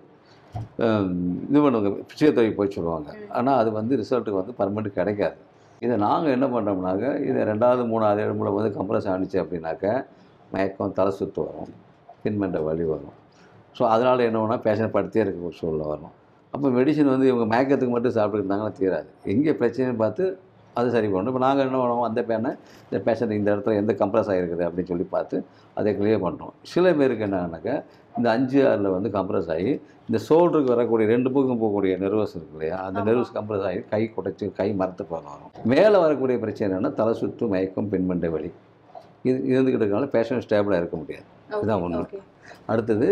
ஹம், இது பண்ணுவாங்க ஃபிசியோதெரபி போய் சொல்லுவாங்க ம். ஆனால் அது வந்து ரிசல்ட்டுக்கு வந்து பர்மனெண்ட் கிடைக்காது இதை நாங்கள் என்ன பண்ணுறோம்னாக்க இதை ரெண்டாவது மூணாவது இடமுல வந்து கம்ப்ரஸ் ஆனிச்சு அப்படின்னாக்க மயக்கம் தலை சுத்து வரும் பின்மண்ட வலி வரும் ஸோ அதனால் என்ன பண்ணால் பேஷண்ட் படுத்தே இருக்க ஒரு சூழ்நிலை வரும் அப்போ மெடிசின் வந்து இவங்க மயக்கத்துக்கு மட்டும் சாப்பிட்டுட்டு இருந்தாங்கன்னா தீராது எங்கே பிரச்சனைன்னு பார்த்து அது சரி பண்ணணும் இப்போ நாங்கள் என்ன பண்ணுவோம் அந்த பேனை இந்த பேஷண்ட் இந்த இடத்துல எந்த கம்ப்ரஸ் ஆகிருக்குது அப்படின்னு சொல்லி பார்த்து அதை கிளியர் பண்ணுறோம் சில பேருக்கு என்னன்னாக்கா இந்த அஞ்சு ஆறில் வந்து கம்ப்ரஸ் ஆகி இந்த ஷோல்டருக்கு வரக்கூடிய ரெண்டு பக்கம் போகக்கூடிய நெர்வஸ் இருக்கு இல்லையா அந்த ஆமா. நெர்வஸ் கம்ப்ரஸ் ஆகி கை குடைச்சி கை மரத்து போக வரும் மேலே வரக்கூடிய பிரச்சனை என்னன்னா தலை சுத்து மயக்கம் பின்மண்டை வலி இது இருந்துக்கிட்டு இருக்கனால பேஷண்ட் ஸ்டேபிளாக இருக்க முடியாது இதுதான் ஓகே உண்மை. ஓகே அடுத்தது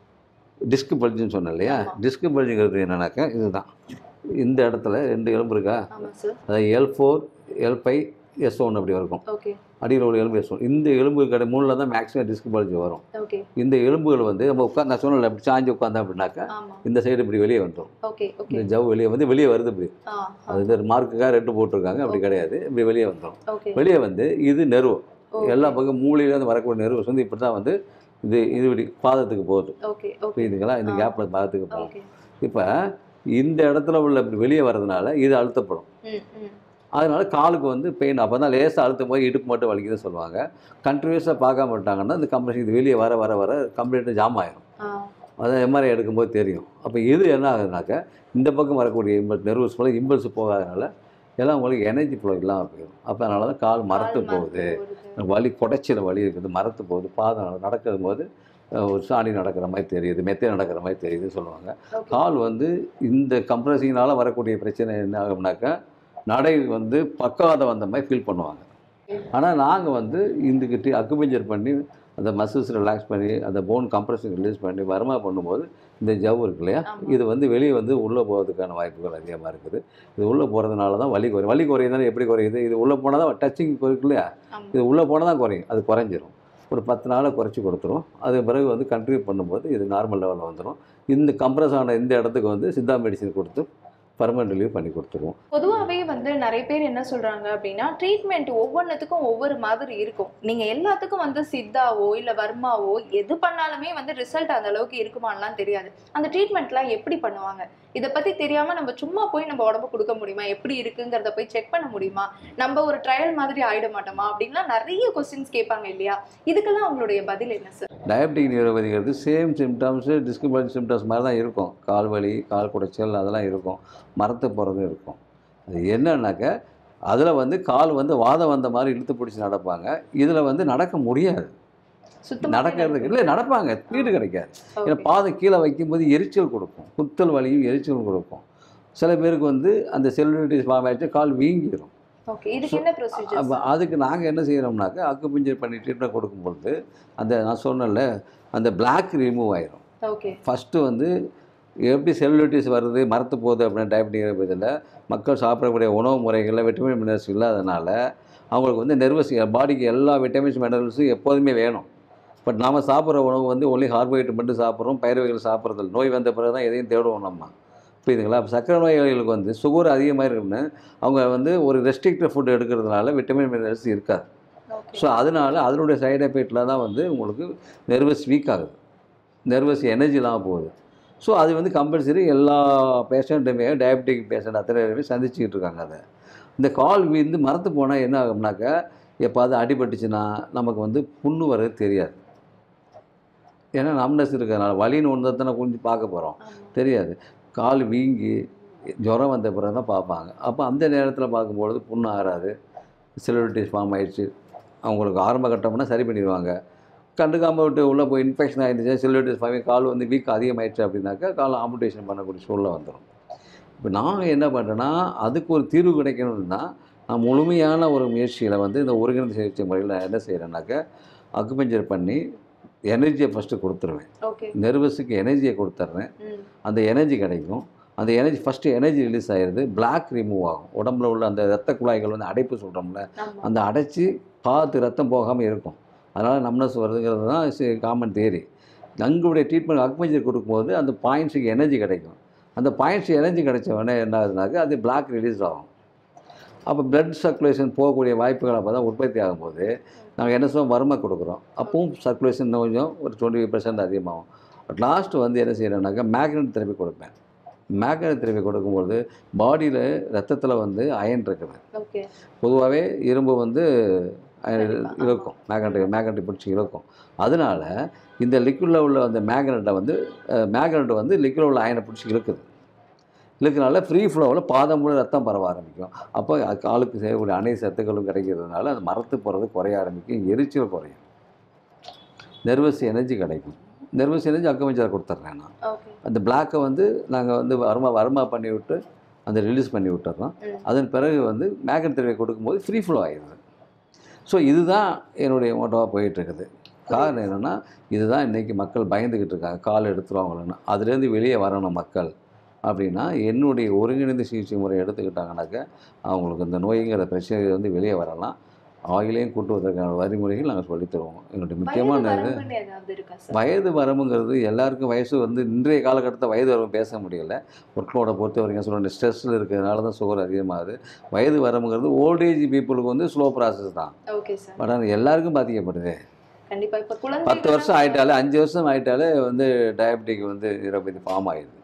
டிஸ்க் பல்ஜுன்னு சொன்னேன் இல்லையா ஆமா. டிஸ்க் பல்ஜுங்கிறது என்னன்னாக்கா இதுதான் இந்த இடத்துல ரெண்டு எலும்பு இருக்கா ஆமா சார் அதாவது L four L five S one அப்படி இருக்கும் ஓகே அடியில் உள்ள எலும்பு எஸ் ஒன் இந்த எலும்பு கடை மூணில் தான் மேக்ஸிமம் டிஸ்க் பல்ஜ் வரும் ஓகே இந்த எலும்புகள் வந்து நம்ம உட்காந்து நான் சொன்னல இப்படி சாஞ்சு உட்காந்தா அப்படின்னாக்கா ஆமா இந்த சைடு இப்படி வெளியே வந்துடும் ஓகே ஓகே இந்த ஜவ் வெளியே வந்து வெளியே வருது இப்படி ஆ அது இந்த மார்க்குக்காக ரெட்டு போட்டிருக்காங்க அப்படி கிடையாது இப்படி வெளியே வந்துடும் ஓகே வெளியே வந்து இது நெருவு ஓகே. எல்லா பக்கம் மூலையிலேருந்து வரக்கூடிய நெருவு வந்து இப்படி தான் வந்து இது இது இப்படி பாதத்துக்கு போகுது ஓகே ஓகே புரியுதுங்களா இந்த ஆ. கேப்பில் பாதத்துக்கு போகும் ஓகே இப்போ இந்த இடத்துல உள்ள இப்படி வெளியே வர்றதுனால இது அழுத்தப்படும் ம் ம் அதனால காலுக்கு வந்து பெயின் அப்போ தான் லேசாக அழுத்தும் போது இடுப்பு மட்டும் வலிக்குதுன்னு சொல்லுவாங்க கண்டினியூஸாக பார்க்காம விட்டாங்கன்னா இந்த கம்ப்ரெஷன் இது வெளியே வர வர வர கம்ப்ளீட்டாக ஜாம் ஆயிரும் ஆ அதை எம்ஆர்ஐ எடுக்கும்போது தெரியும் அப்போ இது என்ன ஆகுதுனாக்க இந்த பக்கம் வரக்கூடிய இம்பல்ஸ் நெர்வஸ் போல இம்பல்ஸ் போகாதனால எல்லாம் உங்களுக்கு எனர்ஜி ஃப்ளோ இல்லாமல் போயிடும் அப்போ அதனால தான் கால் மரத்து கால் போகுது போகுது. வலி குடைச்சிற வலி இருக்குது மரத்து போகுது பாதம் நடக்கிற போது அஹ், ஒரு சாணி நடக்கிற மாதிரி தெரியுது மெத்தை நடக்கிற மாதிரி தெரியுதுன்னு சொல்லுவாங்க ஓகே. கால் வந்து இந்த கம்ப்ரஸிங்னால வரக்கூடிய பிரச்சனை என்ன ஆகும்னாக்கா நடை வந்து பக்காத வந்த மாதிரி ஃபீல் பண்ணுவாங்க ஆனால் நாங்கள் வந்து இதுக்கிட்ட அக்குபஞ்சர் பண்ணி அந்த மசில்ஸ் ரிலாக்ஸ் பண்ணி அந்த போன் கம்ப்ரஷன் ரிலீஸ் பண்ணி வருமா பண்ணும்போது இந்த ஜவ் இருக்கு இல்லையா ஆமா. இது வந்து வெளியே வந்து உள்ளே போகிறதுக்கான வாய்ப்புகள் அதிகமாக இருக்குது இது உள்ளே போகிறதுனால தான் வலி குறையும் வலி குறையுதுனால எப்படி குறையுது இது உள்ளே போனால் தான் டச்சிங் இருக்கு இல்லையா ஆமா. இது உள்ளே போனால் தான் குறையும் அது குறைஞ்சிரும் ஒரு பத்து நாளை குறைச்சி கொடுத்துரும் அது பிறகு வந்து கண்டினியூ பண்ணும்போது இது நார்மல் லெவலில் வந்துடும் இந்த கம்ப்ரஸ் ஆன இந்த இடத்துக்கு வந்து சித்தா மெடிசன் கொடுத்து பர்மனெண்ட் ரிலீவ் பண்ணி கொடுத்துருவோம் பொதுவாகவே வந்து நிறைய பேர் என்ன சொல்றாங்க அப்படின்னா ட்ரீட்மெண்ட் ஒவ்வொன்றுத்துக்கும் ஒவ்வொரு மாதிரி இருக்கும் நீங்க எல்லாத்துக்கும் வந்து சித்தாவோ இல்ல வர்மாவோ எது பண்ணாலுமே வந்து ரிசல்ட் அந்த அளவுக்கு இருக்குமான்லாம் தெரியாது அந்த ட்ரீட்மெண்ட்லாம் எப்படி பண்ணுவாங்க இதை பத்தி தெரியாம நம்ம சும்மா போய் நம்ம உடம்பு கொடுக்க முடியுமா எப்படி இருக்குங்கிறத போய் செக் பண்ண முடியுமா நம்ம ஒரு ட்ரையல் மாதிரி ஆயிட மாட்டோமா அப்படின்லாம் நிறைய கொஸ்டின்ஸ் கேட்பாங்க இல்லையா இதுக்கெல்லாம் உங்களுடைய பதில் என்ன சார் டயபெட்டிக் நியூரோபதிங்கிறது சேம் சிம்டம்ஸு டிஸ்கிபல் சிம்டம்ஸ் மாதிரி தான் இருக்கும் கால் வலி கால் குடைச்சல் அதெல்லாம் இருக்கும் மரத்து போகிறதும் இருக்கும் அது என்னன்னாக்க அதில் வந்து கால் வந்து வாதம் வந்த மாதிரி இழுத்து பிடிச்சி நடப்பாங்க இதில் வந்து நடக்க முடியாது சுத்தமா நடக்கிறதுக்கு இல்லை நடப்பாங்க ஸ்பீடு கிடைக்காது ஏன்னா பாதம் கீழே வைக்கும்போது எரிச்சல் கொடுக்கும் குத்தல் வலியும் எரிச்சல் கொடுக்கும் சில பேருக்கு வந்து அந்த செல்லுலிட்டிஸ் ஃபார்ம் ஆகிடுச்சு கால் வீங்கிடும் ஓகே இதுக்கு என்ன ப்ரொசீஜர் அப்போ அதுக்கு நாங்கள் என்ன செய்கிறோம்னாக்கா அக்குபஞ்சர் பண்ணி ட்ரீட்மெண்ட் கொடுக்கும்பொழுது அந்த நான் சொன்னேன்ல அந்த பிளாக் ரிமூவ் ஆயிரும் ஓகே ஃபஸ்ட்டு வந்து எப்படி செல்லுலிட்டிஸ் வருது மரத்து போகுது அப்படின்னு டயபெட்டிக் இதில் மக்கள் சாப்பிடக்கூடிய உணவு முறைகளில் விட்டமின் மினரல்ஸ் இல்லாதனால அவங்களுக்கு வந்து நெர்வஸ் பாடிக்கு எல்லா விட்டமின்ஸ் மினரல்ஸும் எப்போதுமே வேணும் பட் நாம் சாப்பிட்ற உணவு வந்து ஒன்லி கார்போஹைட்ரேட் மட்டும் சாப்பிட்றோம் பயிர் வகைகள் சாப்பிட்றதில்ல நோய் வந்த பிறகு தான் எதையும் தேடுவோம் நம்ம புரியுதுங்களா அப்போ சக்கரை நோயாளிகளுக்கு வந்து சுகர் அதிகமாக இருக்குன்னு அவங்க வந்து ஒரு ரெஸ்ட்ரிக்டட் ஃபுட் எடுக்கிறதுனால விட்டமின் மினரல்ஸ் இருக்காது ஓகே ஸோ அதனால அதனுடைய சைடு எஃபெக்டில் தான் வந்து உங்களுக்கு நெர்வஸ் வீக் ஆகுது நெர்வஸ் எனர்ஜி இல்லாமல் போகுது ஸோ அது வந்து கம்பல்சரி எல்லா பேஷண்ட்டுமே டயபெட்டிக் பேஷண்ட் அத்தனை பேருமே சந்திச்சுக்கிட்டு இருக்காங்க அதை இந்த கால் வந்து மரத்து போனால் என்ன ஆகும்னாக்கா எப்பாவது அடிபட்டுச்சுன்னா நமக்கு வந்து புண்ணு வர்றது தெரியாது ஏன்னா நம்னஸ் இருக்கிறதுனால வலின்னு ஒன்று தானே கொஞ்சம் பார்க்க போகிறோம் தெரியாது கால் வீங்கி ஜுரம் வந்த பிறகு தான் பார்ப்பாங்க அப்போ அந்த நேரத்தில் பார்க்கும்பொழுது புண்ணு ஆறாது செல்லுலிட்டிஸ் ஃபார்ம் ஆயிடுச்சு அவங்களுக்கு ஆரம்ப கட்டம்னா சரி பண்ணிடுவாங்க கண்டுக்காமல் விட்டு உள்ளே போய் இன்ஃபெக்ஷன் ஆகிடுச்சு செல்லுலிட்டிஸ் ஃபார்ம் கால் வந்து வீக் அதிகமாயிடுச்சு அப்படின்னாக்கா கால் ஆம்புடேஷன் பண்ணக்கூடிய சூழ்நிலை வந்துடும் இப்போ நான் என்ன பண்ணுறேன்னா அதுக்கு ஒரு தீர்வு கிடைக்கணும்னா நான் முழுமையான ஒரு முயற்சியில் வந்து இந்த ஒருங்கிணைந்த சிகிச்சை முறையில் நான் என்ன செய்கிறேன்னாக்கா அக்குபஞ்சர் பண்ணி எனர்ஜியை ஃபஸ்ட்டு கொடுத்துருவேன் ஓகே நெர்வஸுக்கு எனர்ஜியை கொடுத்துட்றேன் ம் அந்த எனர்ஜி கிடைக்கும் அந்த எனர்ஜி ஃபஸ்ட்டு எனர்ஜி ரிலீஸ் ஆகிடுது பிளாக் ரிமூவ் ஆகும் உடம்புல உள்ள அந்த ரத்த குழாய்கள் வந்து அடைப்பு சொல்கிறோம்ல ஆமா அந்த அடைச்சி பார்த்து ரத்தம் போகாமல் இருக்கும் அதனால் நம்னஸ் வருதுங்கிறது தான் காமன் தேரி நங்களுடைய ட்ரீட்மெண்ட் அக்மஞ்சர் கொடுக்கும்போது அந்த பாயிண்ட்ஸுக்கு எனர்ஜி கிடைக்கும் அந்த பாயிண்ட்ஸ் எனர்ஜி கிடைச்ச உடனே என்ன ஆகுதுனாக்கா அது பிளாக் ரிலீஸ் ஆகும் அப்போ பிளட் சர்க்குலேஷன் போகக்கூடிய வாய்ப்புகள் அப்போ தான் உற்பத்தி ஆகும்போது நாங்கள் என்ன சொல்லுவோம் வறுமை கொடுக்குறோம் அப்பவும் சர்க்குலேஷன் இன்னும் கொஞ்சம் ஒரு டுவெண்ட்டி பர்சன்ட் அதிகமாகும் லாஸ்ட் வந்து என்ன செய்கிறேன்னாக்கா மேக்னெட் தெரப்பி கொடுப்பேன் மேக்னெட் தெரப்பி கொடுக்கும்போது பாடியில் ரத்தத்தில் வந்து அயன் இருக்குது ஓகே பொதுவாகவே இரும்பு வந்து அஹ், இருக்கும் மேக்னெட் மேக்னெட் பிடிச்சி இருக்கும் அதனால இந்த லிக்விடில் உள்ள அந்த மேக்னெட்டை வந்து மேக்னெட் வந்து லிக்விடில் உள்ள அயனை பிடிச்சி இழுக்குது இழுக்கிறனால ஃப்ரீ ஃப்ளோவில் பாதம் முழு ரத்தம் பரவ ஆரம்பிக்கும் அப்போ காலுக்கு செய்யக்கூடிய அனைத்து சத்துக்களும் கிடைக்கிறதுனால அது மரத்து போகிறது குறைய ஆரம்பிக்கும் எரிச்சல் குறையும் நெர்வஸ் எனர்ஜி கிடைக்கும் நெர்வஸ் எனர்ஜி அக்கமஞ்சார் கொடுத்துட்றேன் நான் ஓகே அந்த பிளாக்கை வந்து நாங்கள் வந்து வருமா வருமா பண்ணி விட்டு அந்த ரிலீஸ் பண்ணி விட்டுறோம் ம். அதன் பிறகு வந்து மேக்னெட் தெரப்பி கொடுக்கும்போது ஃப்ரீ ஃப்ளோ ஆயிடுது ஸோ இதுதான் என்னுடைய மோட்டோவாக போயிட்டுருக்குது காரணம் என்னென்னா இதுதான் இன்றைக்கி மக்கள் பயந்துக்கிட்டு இருக்காங்க கால் எடுத்துருவாங்களேன்னு அதுலேருந்து வெளியே வரணும் மக்கள் அப்படின்னா என்னுடைய ஒருங்கிணைந்த சிகிச்சை முறை எடுத்துக்கிட்டாங்கனாக்க அவங்களுக்கு இந்த நோய்ங்கிற பிரச்சனை வந்து வெளியே வரலாம் ஆயிலையும் கூட்டுவதற்கான வழிமுறைகள் நாங்கள் சொல்லித் தருவோம் எங்களுடைய முக்கியமான இது வரம்புன்னு ஏதாவது இருக்கா சார் வயது வரம்புங்கிறது எல்லாருக்கும் வயசு வந்து இன்றைய காலகட்டத்தில் வயது வரம்பு பேச முடியல ஒர்க்லோட பொறுத்த வரைக்கும் சொல்ல ஸ்ட்ரெஸ்ஸில் இருக்கிறதுனால தான் சுகர் அதிகமாகுது வயது வரம்புங்கிறது ஓல்டேஜ் பீப்புளுக்கு வந்து ஸ்லோ ப்ராசஸ் தான் ஓகே சார் பட் ஆனால் எல்லாருக்கும் பாதிக்கப்படுது கண்டிப்பா இப்ப குழந்தை பத்து வருஷம் ஆயிட்டாலே அஞ்சு வருஷம் ஆயிட்டாலே வந்து டயபெட்டிக் வந்து நியூரோபதி ஃபார்ம் ஆயிடுது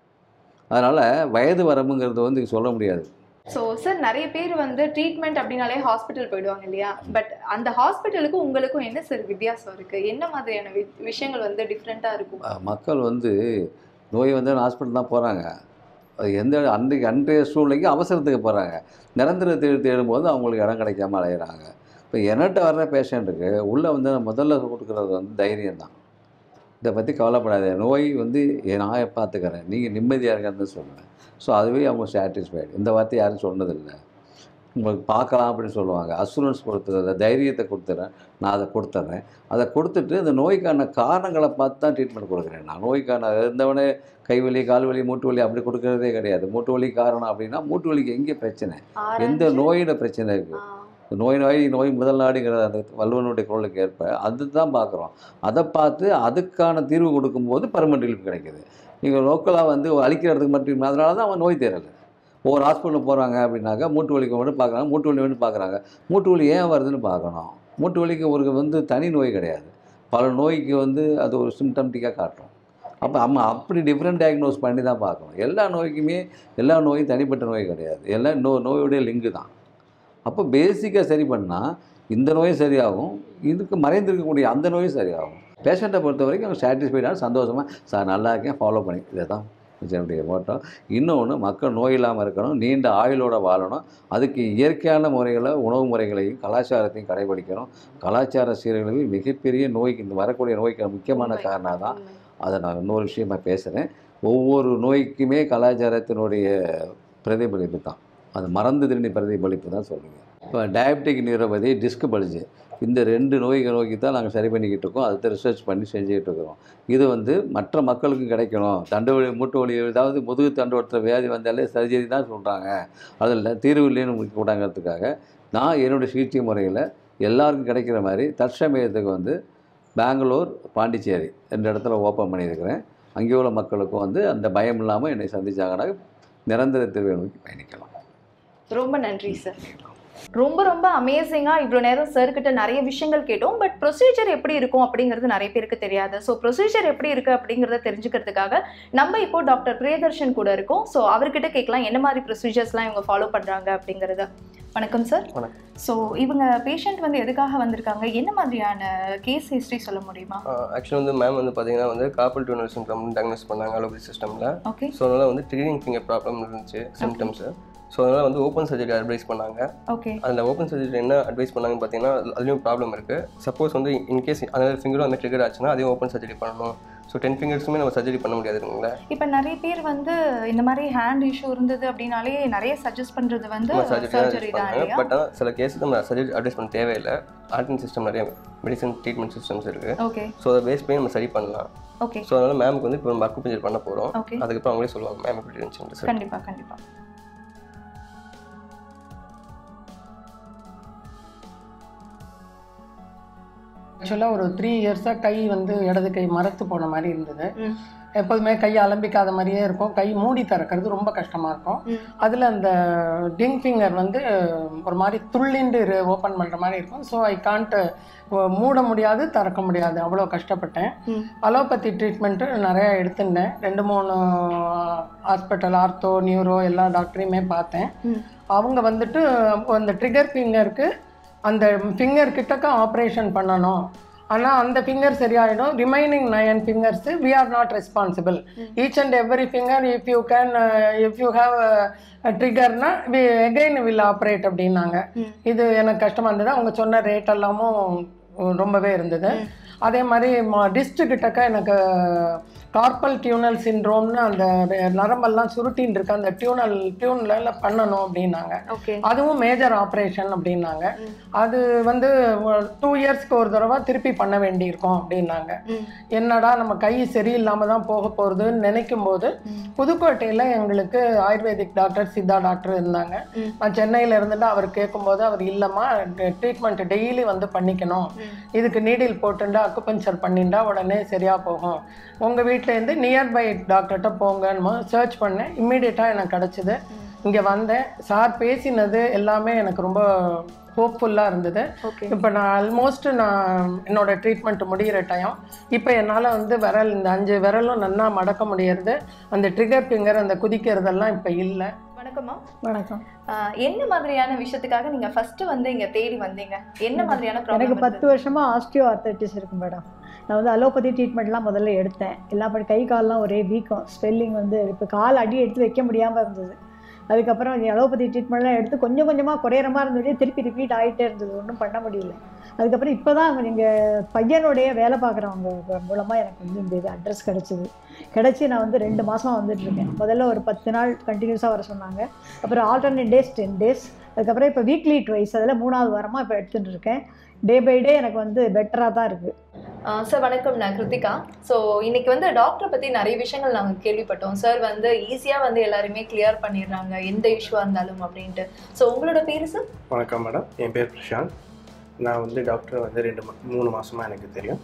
அதனால் வயது வரம்புங்கிறது வந்து சொல்ல முடியாது ஸோ சார் நிறைய பேர் வந்து ட்ரீட்மெண்ட் அப்படின்னாலே ஹாஸ்பிட்டல் போயிடுவாங்க இல்லையா பட் அந்த ஹாஸ்பிட்டலுக்கும் உங்களுக்கும் என்ன சார் வித்தியாசம் இருக்கு என்ன மாதிரியான வி- விஷயங்கள் வந்து டிஃப்ரெண்டா இருக்கும் அஹ் மக்கள் வந்து நோய் வந்து ஹாஸ்பிட்டல் தான் போகிறாங்க அது எந்த அன்றைக்கு அன்றைய சூழ்நிலைக்கு அவசரத்துக்கு போகிறாங்க நிரந்தர தேடி தேடும்போது அவங்களுக்கு இடம் கிடைக்காம அலையிறாங்க இப்போ என்கிட்ட வர்ற பேஷண்ட்டுக்கு உள்ளே வந்து நான் முதல்ல கொடுக்குறது வந்து தைரியம் தான் இதை பற்றி கவலைப்படாத நோய் வந்து என் நான் பார்த்துக்கிறேன் நீங்கள் நிம்மதியாக இருக்கன்னு சொல்லுவேன் ஸோ அதுவே அவங்க சாட்டிஸ்ஃபைடு இந்த வார்த்தை யாரும் சொன்னதில்லை உங்களுக்கு பார்க்கலாம் அப்படின்னு சொல்லுவாங்க அசூரன்ஸ் கொடுத்துறேன் தைரியத்தை கொடுத்துறேன் நான் அதை கொடுத்துட்றேன் அதை கொடுத்துட்டு அந்த நோய்க்கான காரணங்களை பார்த்து தான் ட்ரீட்மெண்ட் கொடுக்குறேன் நான் நோய்க்கான இருந்தவனே கைவலி கால்வலி மூட்டு வலி அப்படி கொடுக்கறதே கிடையாது மூட்டு வலி காரணம் அப்படின்னா மூட்டு வலிக்கு எங்கே பிரச்சனை எந்த ஆரஞ்சு. நோயோட பிரச்சனை இருக்குது ஆ, நோய் நோய் நோய் முதல் நாடுங்கிற அந்த வல்லுவனுடைய குரலுக்கு ஏற்ப அதுதான் பார்க்குறோம் அதை பார்த்து அதுக்கான தீர்வு கொடுக்கும்போது பர்மனெண்ட் ரிலீஃப் கிடைக்குது நீங்கள் லோக்கலாக வந்து அழிக்கிறதுக்கு மட்டும் அதனால தான் அவன் நோய் தேரலை ஒவ்வொரு ஹாஸ்பிட்டலில் போகிறாங்க அப்படின்னாக்கா மூட்டு வலிக்கு மட்டும் பார்க்குறாங்க மூட்டு வலி மட்டும் பார்க்குறாங்க மூட்டு வலி ஏன் வருதுன்னு பார்க்கணும் மூட்டு வலிக்கு ஒரு வந்து தனி நோய் கிடையாது பல நோய்க்கு வந்து அது ஒரு சிம்டம்டிக்காக காட்டும் அப்போ அம்மா அப்படி டிஃப்ரெண்ட் டயக்னோஸ் பண்ணி தான் பார்க்கணும் எல்லா நோய்க்குமே எல்லா நோயும் தனிப்பட்ட நோய் கிடையாது எல்லாம் நோ நோயுடைய லிங்கு தான் அப்போ பேசிக்காக சரி பண்ணால் இந்த நோயும் சரியாகும் இதுக்கு மறைந்திருக்கக்கூடிய அந்த நோயும் சரியாகும் பேஷண்ட்டை பொறுத்த வரைக்கும் அவங்க சாட்டிஸ்ஃபைடான சந்தோஷமாக சார் நல்லா இருக்கேன் ஃபாலோ பண்ணி இதை தான் இதனுடைய மோட்டம் இன்னொன்று மக்கள் நோய் இல்லாமல் இருக்கணும் நீண்ட ஆயுளோட வாழணும் அதுக்கு இயற்கையான முறைகளை உணவு முறைகளையும் கலாச்சாரத்தையும் கடைபிடிக்கணும் கலாச்சார சீரழிவு மிகப்பெரிய நோய்க்கு இந்த வரக்கூடிய நோய்க்கு முக்கியமான உண்மை. காரணம் தான் உண்மை. அதை நான் இன்னொரு விஷயமா பேசுகிறேன் ஒவ்வொரு நோய்க்குமே கலாச்சாரத்தினுடைய பிரதிபலிப்பு தான் அது மறந்து திரும்பி பிரதிபலிப்பு தான் சொல்லுவேன் இப்போ டயபெட்டிக் நியூரோபதி டிஸ்க் பல்ஜு இந்த ரெண்டு நோய்கள் நோக்கி தான் நாங்கள் சரி பண்ணிக்கிட்டு இருக்கோம் அதை ரிசர்ச் பண்ணி செஞ்சுக்கிட்டு இருக்கிறோம் இது வந்து மற்ற மக்களுக்கும் கிடைக்கணும் தண்டு வலி மூட்டு வலி ஏதாவது முதுகு தண்டுவட்ட வியாதி வந்தாலே சர்ஜரி தான் சொல்கிறாங்க அதில் தீர்வு இல்லைன்னு கூடாங்கிறதுக்காக நான் என்னுடைய சிகிச்சை முறையில் எல்லாருக்கும் கிடைக்கிற மாதிரி தற்சமயத்துக்கு வந்து பெங்களூர் பாண்டிச்சேரி ரெண்டு இடத்துல ஓப்பன் பண்ணியிருக்கிறேன் அங்கே உள்ள மக்களுக்கும் வந்து அந்த பயம் இல்லாமல் என்னை சந்திச்சாங்கன்னா நிரந்தர தீர்வை நோக்கி பயணிக்கலாம் ரொம்ப நன்றி சார் ரொம்ப ரொம்ப அமேசிங்காக இவ்வளோ நேரம் சார் கிட்ட நிறைய விஷயங்கள் கேட்டோம் பட் ப்ரொசீஜர் எப்படி இருக்கும் அப்படிங்கிறது நிறைய பேருக்கு தெரியாது ஸோ ப்ரொசீஜர் எப்படி இருக்கு அப்படிங்கிறத தெரிஞ்சுக்கிறதுக்காக நம்ம இப்போ டாக்டர் பிரியதர்ஷன் கூட இருக்கோம் ஸோ அவர்கிட்ட கேட்கலாம் என்ன மாதிரி ப்ரொசீஜர்ஸ்லாம் இவங்க ஃபாலோ பண்ணுறாங்க அப்படிங்கிறத வணக்கம் சார் வணக்கம். ஸோ இவங்க பேஷண்ட் வந்து எதுக்காக வந்திருக்காங்க என்ன மாதிரியான கேஸ் ஹிஸ்ட்ரி சொல்ல முடியுமா ஆக்சுவலாக வந்து மேம் வந்து பார்த்தீங்கன்னா வந்து காப்பல் டூனல் சிம்டம் டயக்னோஸ் பண்ணாங்க அலோபதி சிஸ்டமில் ஓகே ஸோ அதனால் வந்து ட்ரீடிங் ஃபிங்கர் ப்ராப்ளம் இருந்துச்சு சிம்டம்ஸு ஸோ அதனால் வந்து ஓப்பன் சர்ஜரி அட்வைஸ் பண்ணாங்க ஓகே அதில் ஓப்பன் சர்ஜரி என்ன அட்வைஸ் பண்ணாங்கன்னு பார்த்தீங்கன்னா அதுலேயும் ப்ராப்ளம் இருக்குது சப்போஸ் வந்து இன்கேஸ் அதனால் ஃபிங்கரும் அந்த ட்ரிகர் ஆச்சுன்னா அதையும் ஓப்பன் சர்ஜரி பண்ணணும் ஸோ டென் ஃபிங்கர்ஸுமே நம்ம சர்ஜரி பண்ண முடியாது இல்லைங்களா இப்போ நிறைய பேர் வந்து இந்த மாதிரி ஹேண்ட் இஷ்யூ இருந்தது அப்படின்னாலே நிறைய சஜஸ்ட் பண்றது வந்து நம்ம சர்ஜரி சர்ஜரி தான் பண்ணாங்க இல்லையா பட் ஆனால் சில கேஸுக்கு நம்ம சர்ஜரி அட்வைஸ் பண்ண தேவையில்லை ஆல்டர்னேட் சிஸ்டம் நிறைய மெடிசன் ட்ரீட்மெண்ட் சிஸ்டம்ஸ் இருக்குது ஓகே ஸோ அதை பேஸ் பண்ணி நம்ம சரி பண்ணலாம் ஓகே ஸோ அதனால் மேமுக்கு வந்து இப்போ நம்ம அக்குபஞ்சர் பண்ண போகிறோம் ஓகே அதுக்கப்புறம் அவங்களே சொல்லுவாங்க மேம் எப்படி இருந்துச்சுன்னு சார் கண்டிப்பா கண்டிப்பா ஆக்சுவலாக ஒரு த்ரீ இயர்ஸாக கை வந்து இடது கை மரத்து போன மாதிரி இருந்தது ம். எப்போதுமே கை அலம்பிக்காத மாதிரியே இருக்கும் கை மூடி திறக்கிறது ரொம்ப கஷ்டமாக இருக்கும் ம். அதில் அந்த டிங் ஃபிங்கர் வந்து ஒரு மாதிரி துள்ளிண்டு ஓப்பன் பண்ணுற மாதிரி இருக்கும் ஸோ ஐ கான்ட்டு மூட முடியாது திறக்க முடியாது அவ்வளோ கஷ்டப்பட்டேன் ம். அலோபதி ட்ரீட்மெண்ட்டு நிறையா எடுத்துட்டேன் ரெண்டு மூணு ஹாஸ்பிட்டல் ஆர்த்தோ நியூரோ எல்லா டாக்டரையுமே பார்த்தேன் ம். அவங்க வந்துட்டு அந்த ட்ரிகர் ஃபிங்கருக்கு அந்த ஃபிங்கர் கிட்டக்க ஆப்ரேஷன் பண்ணணும் ஆனால் அந்த ஃபிங்கர் சரியாயிடும் remaining nine fingers we are not responsible each and every finger if you can if you have ட்ரிகர்னா வி எகைன் வில் ஆப்ரேட் அப்படின்னாங்க ம். இது எனக்கு கஷ்டமாக இருந்தது அவங்க சொன்ன ரேட் எல்லாமும் ரொம்பவே இருந்தது அதே மாதிரி டிஸ்ட் கிட்டக்க எனக்கு கார்பல் டியூனல் சிண்ட்ரோம்னு அந்த நரம்பெல்லாம் சுருட்டின்னு இருக்கு அந்த டியூனல் டியூனில் பண்ணணும் அப்படின்னாங்க ஓகே அதுவும் மேஜர் ஆப்ரேஷன் அப்படின்னாங்க அது வந்து டூ இயர்ஸ்க்கு ஒரு தடவை திருப்பி பண்ண வேண்டியிருக்கும் அப்படின்னாங்க ம். என்னடா நம்ம கை சரியில்லாமல் தான் போக போகிறதுன்னு நினைக்கும் போது ம். புதுக்கோட்டையில் எங்களுக்கு ஆயுர்வேதிக் டாக்டர் சித்தா டாக்டர் இருந்தாங்க ம். நான் சென்னையில் இருந்துட்டு அவர் கேட்கும்போது அவர் இல்லைம்மா ட்ரீட்மெண்ட் டெய்லி வந்து பண்ணிக்கணும் ம். இதுக்கு நீடில் போட்டுண்டா அக்குபஞ்சர் பண்ணிண்டா உடனே சரியாக போகும் உங்கள் வீட்டிலேருந்து நியர்பை டாக்டர்கிட்ட போங்கன்னு சர்ச் பண்ணேன் இம்மீடியட்டாக எனக்கு கிடச்சிது இங்கே வந்தேன் சார் பேசினது எல்லாமே எனக்கு ரொம்ப ஹோப்ஃபுல்லாக இருந்தது ஓகே இப்போ நான் ஆல்மோஸ்ட் நான் என்னோட ட்ரீட்மெண்ட் முடிகிற டைம் இப்போ என்னால் வந்து விரல் இந்த அஞ்சு விரலும் நன்னா மடக்க முடியறது அந்த ட்ரிகர் ஃபிங்கர் அந்த குதிக்கிறதெல்லாம் இப்போ இல்லை வணக்கம்மா வணக்கம் ஆஹ் என்ன மாதிரியான விஷயத்துக்காக நீங்க ஃபர்ஸ்ட் வந்து இங்க தேடி வந்தீங்க என்ன மாதிரியான எனக்கு ப்ராப்ளம் பத்து வருஷமா ஆஸ்டியோ ஆர்த்தரைட்டிஸ் இருக்கு மேடம் நான் வந்து அலோபதி ட்ரீட்மெண்ட்லாம் முதல்ல எடுத்தேன் எல்லாம் பண்ணி கை கால்லாம் ஒரே வீக்கம் ஸ்வெல்லிங் வந்து இப்போ கால் அடி எடுத்து வைக்க முடியாமல் இருந்தது அதுக்கப்புறம் அலோபதி ட்ரீட்மெண்ட்லாம் எடுத்து கொஞ்சம் கொஞ்சமாக குறையிற மாதிரி இருந்தது திருப்பி ரிப்பீட் ஆகிட்டே இருந்தது ஒன்றும் பண்ண முடியல அதுக்கப்புறம் இப்போ தான் நீங்கள் பையனுடைய வேலை பார்க்குறவங்க மூலமாக எனக்கு வந்து இந்த இது அட்ரஸ் கிடச்சிது கிடச்சி நான் வந்து ரெண்டு மாதமாக வந்துட்டுருக்கேன் முதல்ல ஒரு பத்து நாள் கண்டினியூஸாக வர சொன்னாங்க அப்புறம் ஆல்டர்னேட் டேஸ் டென் டேஸ் அதுக்கப்புறம் இப்போ வீக்லி ட்வைஸ் அதில் மூணாவது வாரமாக இப்போ எடுத்துகிட்டு இருக்கேன் டே பை டே எனக்கு வந்து பெட்டராக தான் இருக்குது சார் வணக்கம் நான் கிருத்திகா ஸோ இன்னைக்கு வந்து டாக்டரை பற்றி நிறைய விஷயங்கள் நாங்கள் கேள்விப்பட்டோம் சார் வந்து ஈஸியாக வந்து எல்லாருமே கிளியர் பண்ணிடுறாங்க எந்த இஷ்யூவாக இருந்தாலும் அப்படின்ட்டு ஸோ உங்களோட பேர் சார் வணக்கம் மேடம் என் பேர் பிரசாந்த் நான் வந்து டாக்டர் வந்து ரெண்டு மா- மூணு மாதமாக எனக்கு தெரியும்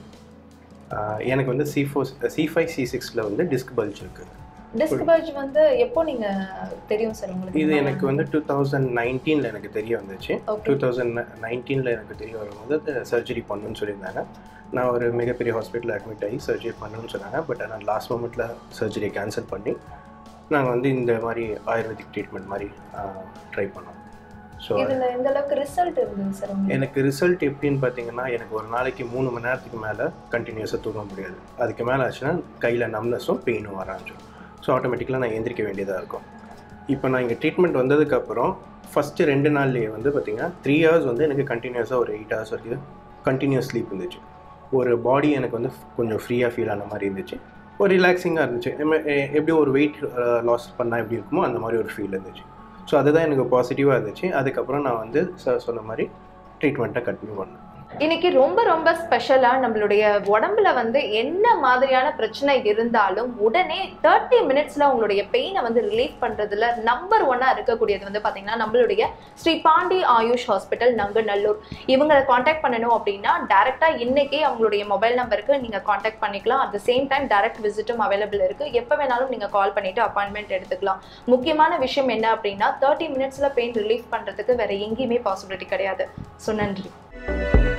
ஆஹ் எனக்கு வந்து C four C five C சிக்ஸில் வந்து டிஸ்க் பல்ஜ் இருக்குது டிஸ்க் பல்ஜ் வந்து எப்போ நீங்கள் தெரியும் சார் உங்களுக்கு இது எனக்கு வந்து டூ தௌசண்ட் நைன்டீனில் எனக்கு தெரிய வந்துச்சு ஓகே டூ தௌசண்ட் நைன்டீனில் எனக்கு தெரிய வரும்போது சர்ஜரி பண்ணணும்னு சொல்லியிருந்தாங்க நான் ஒரு மிகப்பெரிய ஹாஸ்பிட்டலில் அட்மிட் ஆகி சர்ஜரி பண்ணணும்னு சொன்னாங்க பட் ஆனால் லாஸ்ட் மொமெண்ட்டில் சர்ஜரியை கேன்சல் பண்ணி நாங்கள் வந்து இந்த மாதிரி ஆயுர்வேதிக் ட்ரீட்மெண்ட் மாதிரி ட்ரை பண்ணோம் ஸோ இதில் எந்த அளவுக்கு ரிசல்ட் இருந்தது சார் உங்களுக்கு எனக்கு ரிசல்ட் எப்படின்னு பார்த்தீங்கன்னா எனக்கு ஒரு நாளைக்கு மூணு மணி நேரத்துக்கு மேலே கண்டினியூஸாக தூங்க முடியாது அதுக்கு மேலே ஆச்சுன்னா கையில் நம்னஸும் பெயினும் வர ஆரம்பிச்சிடும் ஸோ ஆட்டோமேட்டிக்கலாக நான் எந்திரிக்க வேண்டியதாக இருக்கும் இப்போ நான் இங்கே ட்ரீட்மெண்ட் வந்ததுக்கப்புறம் ஃபஸ்ட்டு ரெண்டு நாள்லேயே வந்து பார்த்தீங்கன்னா த்ரீ ஹவர்ஸ் வந்து எனக்கு கண்டினியூஸாக ஒரு எயிட் ஹவர்ஸ் வரைக்கும் கண்டினியூஸ் ஸ்லீப் இருந்துச்சு ஒரு பாடி எனக்கு வந்து கொஞ்சம் ஃப்ரீயாக ஃபீல் ஆன மாதிரி இருந்துச்சு ஒரு ரிலாக்ஸிங்காக இருந்துச்சு எம்ம- எ- எப்படி ஒரு வெயிட் லாஸ் பண்ணால் எப்படி இருக்குமோ அந்த மாதிரி ஒரு ஃபீல் இருந்துச்சு ஸோ அதுதான் எனக்கு பாசிட்டிவாக இருந்துச்சு அதுக்கப்புறம் நான் வந்து சார் சொன்ன மாதிரி ட்ரீட்மெண்ட்டை கண்டினியூ பண்ணேன் இன்னைக்கு ரொம்ப ரொம்ப ஸ்பெஷலா நம்மளுடைய உடம்புல வந்து என்ன மாதிரியான பிரச்சனை இருந்தாலும் உடனே தேர்ட்டி மினிட்ஸ்ல உங்களுடைய பெயினை வந்து ரிலீஃப் பண்றதுல நம்பர் ஒன்னா இருக்கக்கூடியது வந்து பாத்தீங்கன்னா நம்மளுடைய ஸ்ரீ பாண்டி ஆயுஷ் ஹாஸ்பிட்டல் நங்கநல்லூர் இவங்களை காண்டாக்ட் பண்ணணும் அப்படின்னா டைரக்டா இன்னைக்கே அவங்களுடைய மொபைல் நம்பருக்கு நீங்க காண்டாக்ட் பண்ணிக்கலாம் at the same time direct விசிட்டும் அவைலபிள் இருக்கு எப்போ வேணாலும் நீங்க கால் பண்ணிட்டு அப்பாயின்மெண்ட் எடுத்துக்கலாம் முக்கியமான விஷயம் என்ன அப்படின்னா தேர்ட்டி மினிட்ஸ்ல பெயின் ரிலீஃப் பண்றதுக்கு வேற எங்கேயுமே பாசிபிலிட்டி கிடையாது ஸோ நன்றி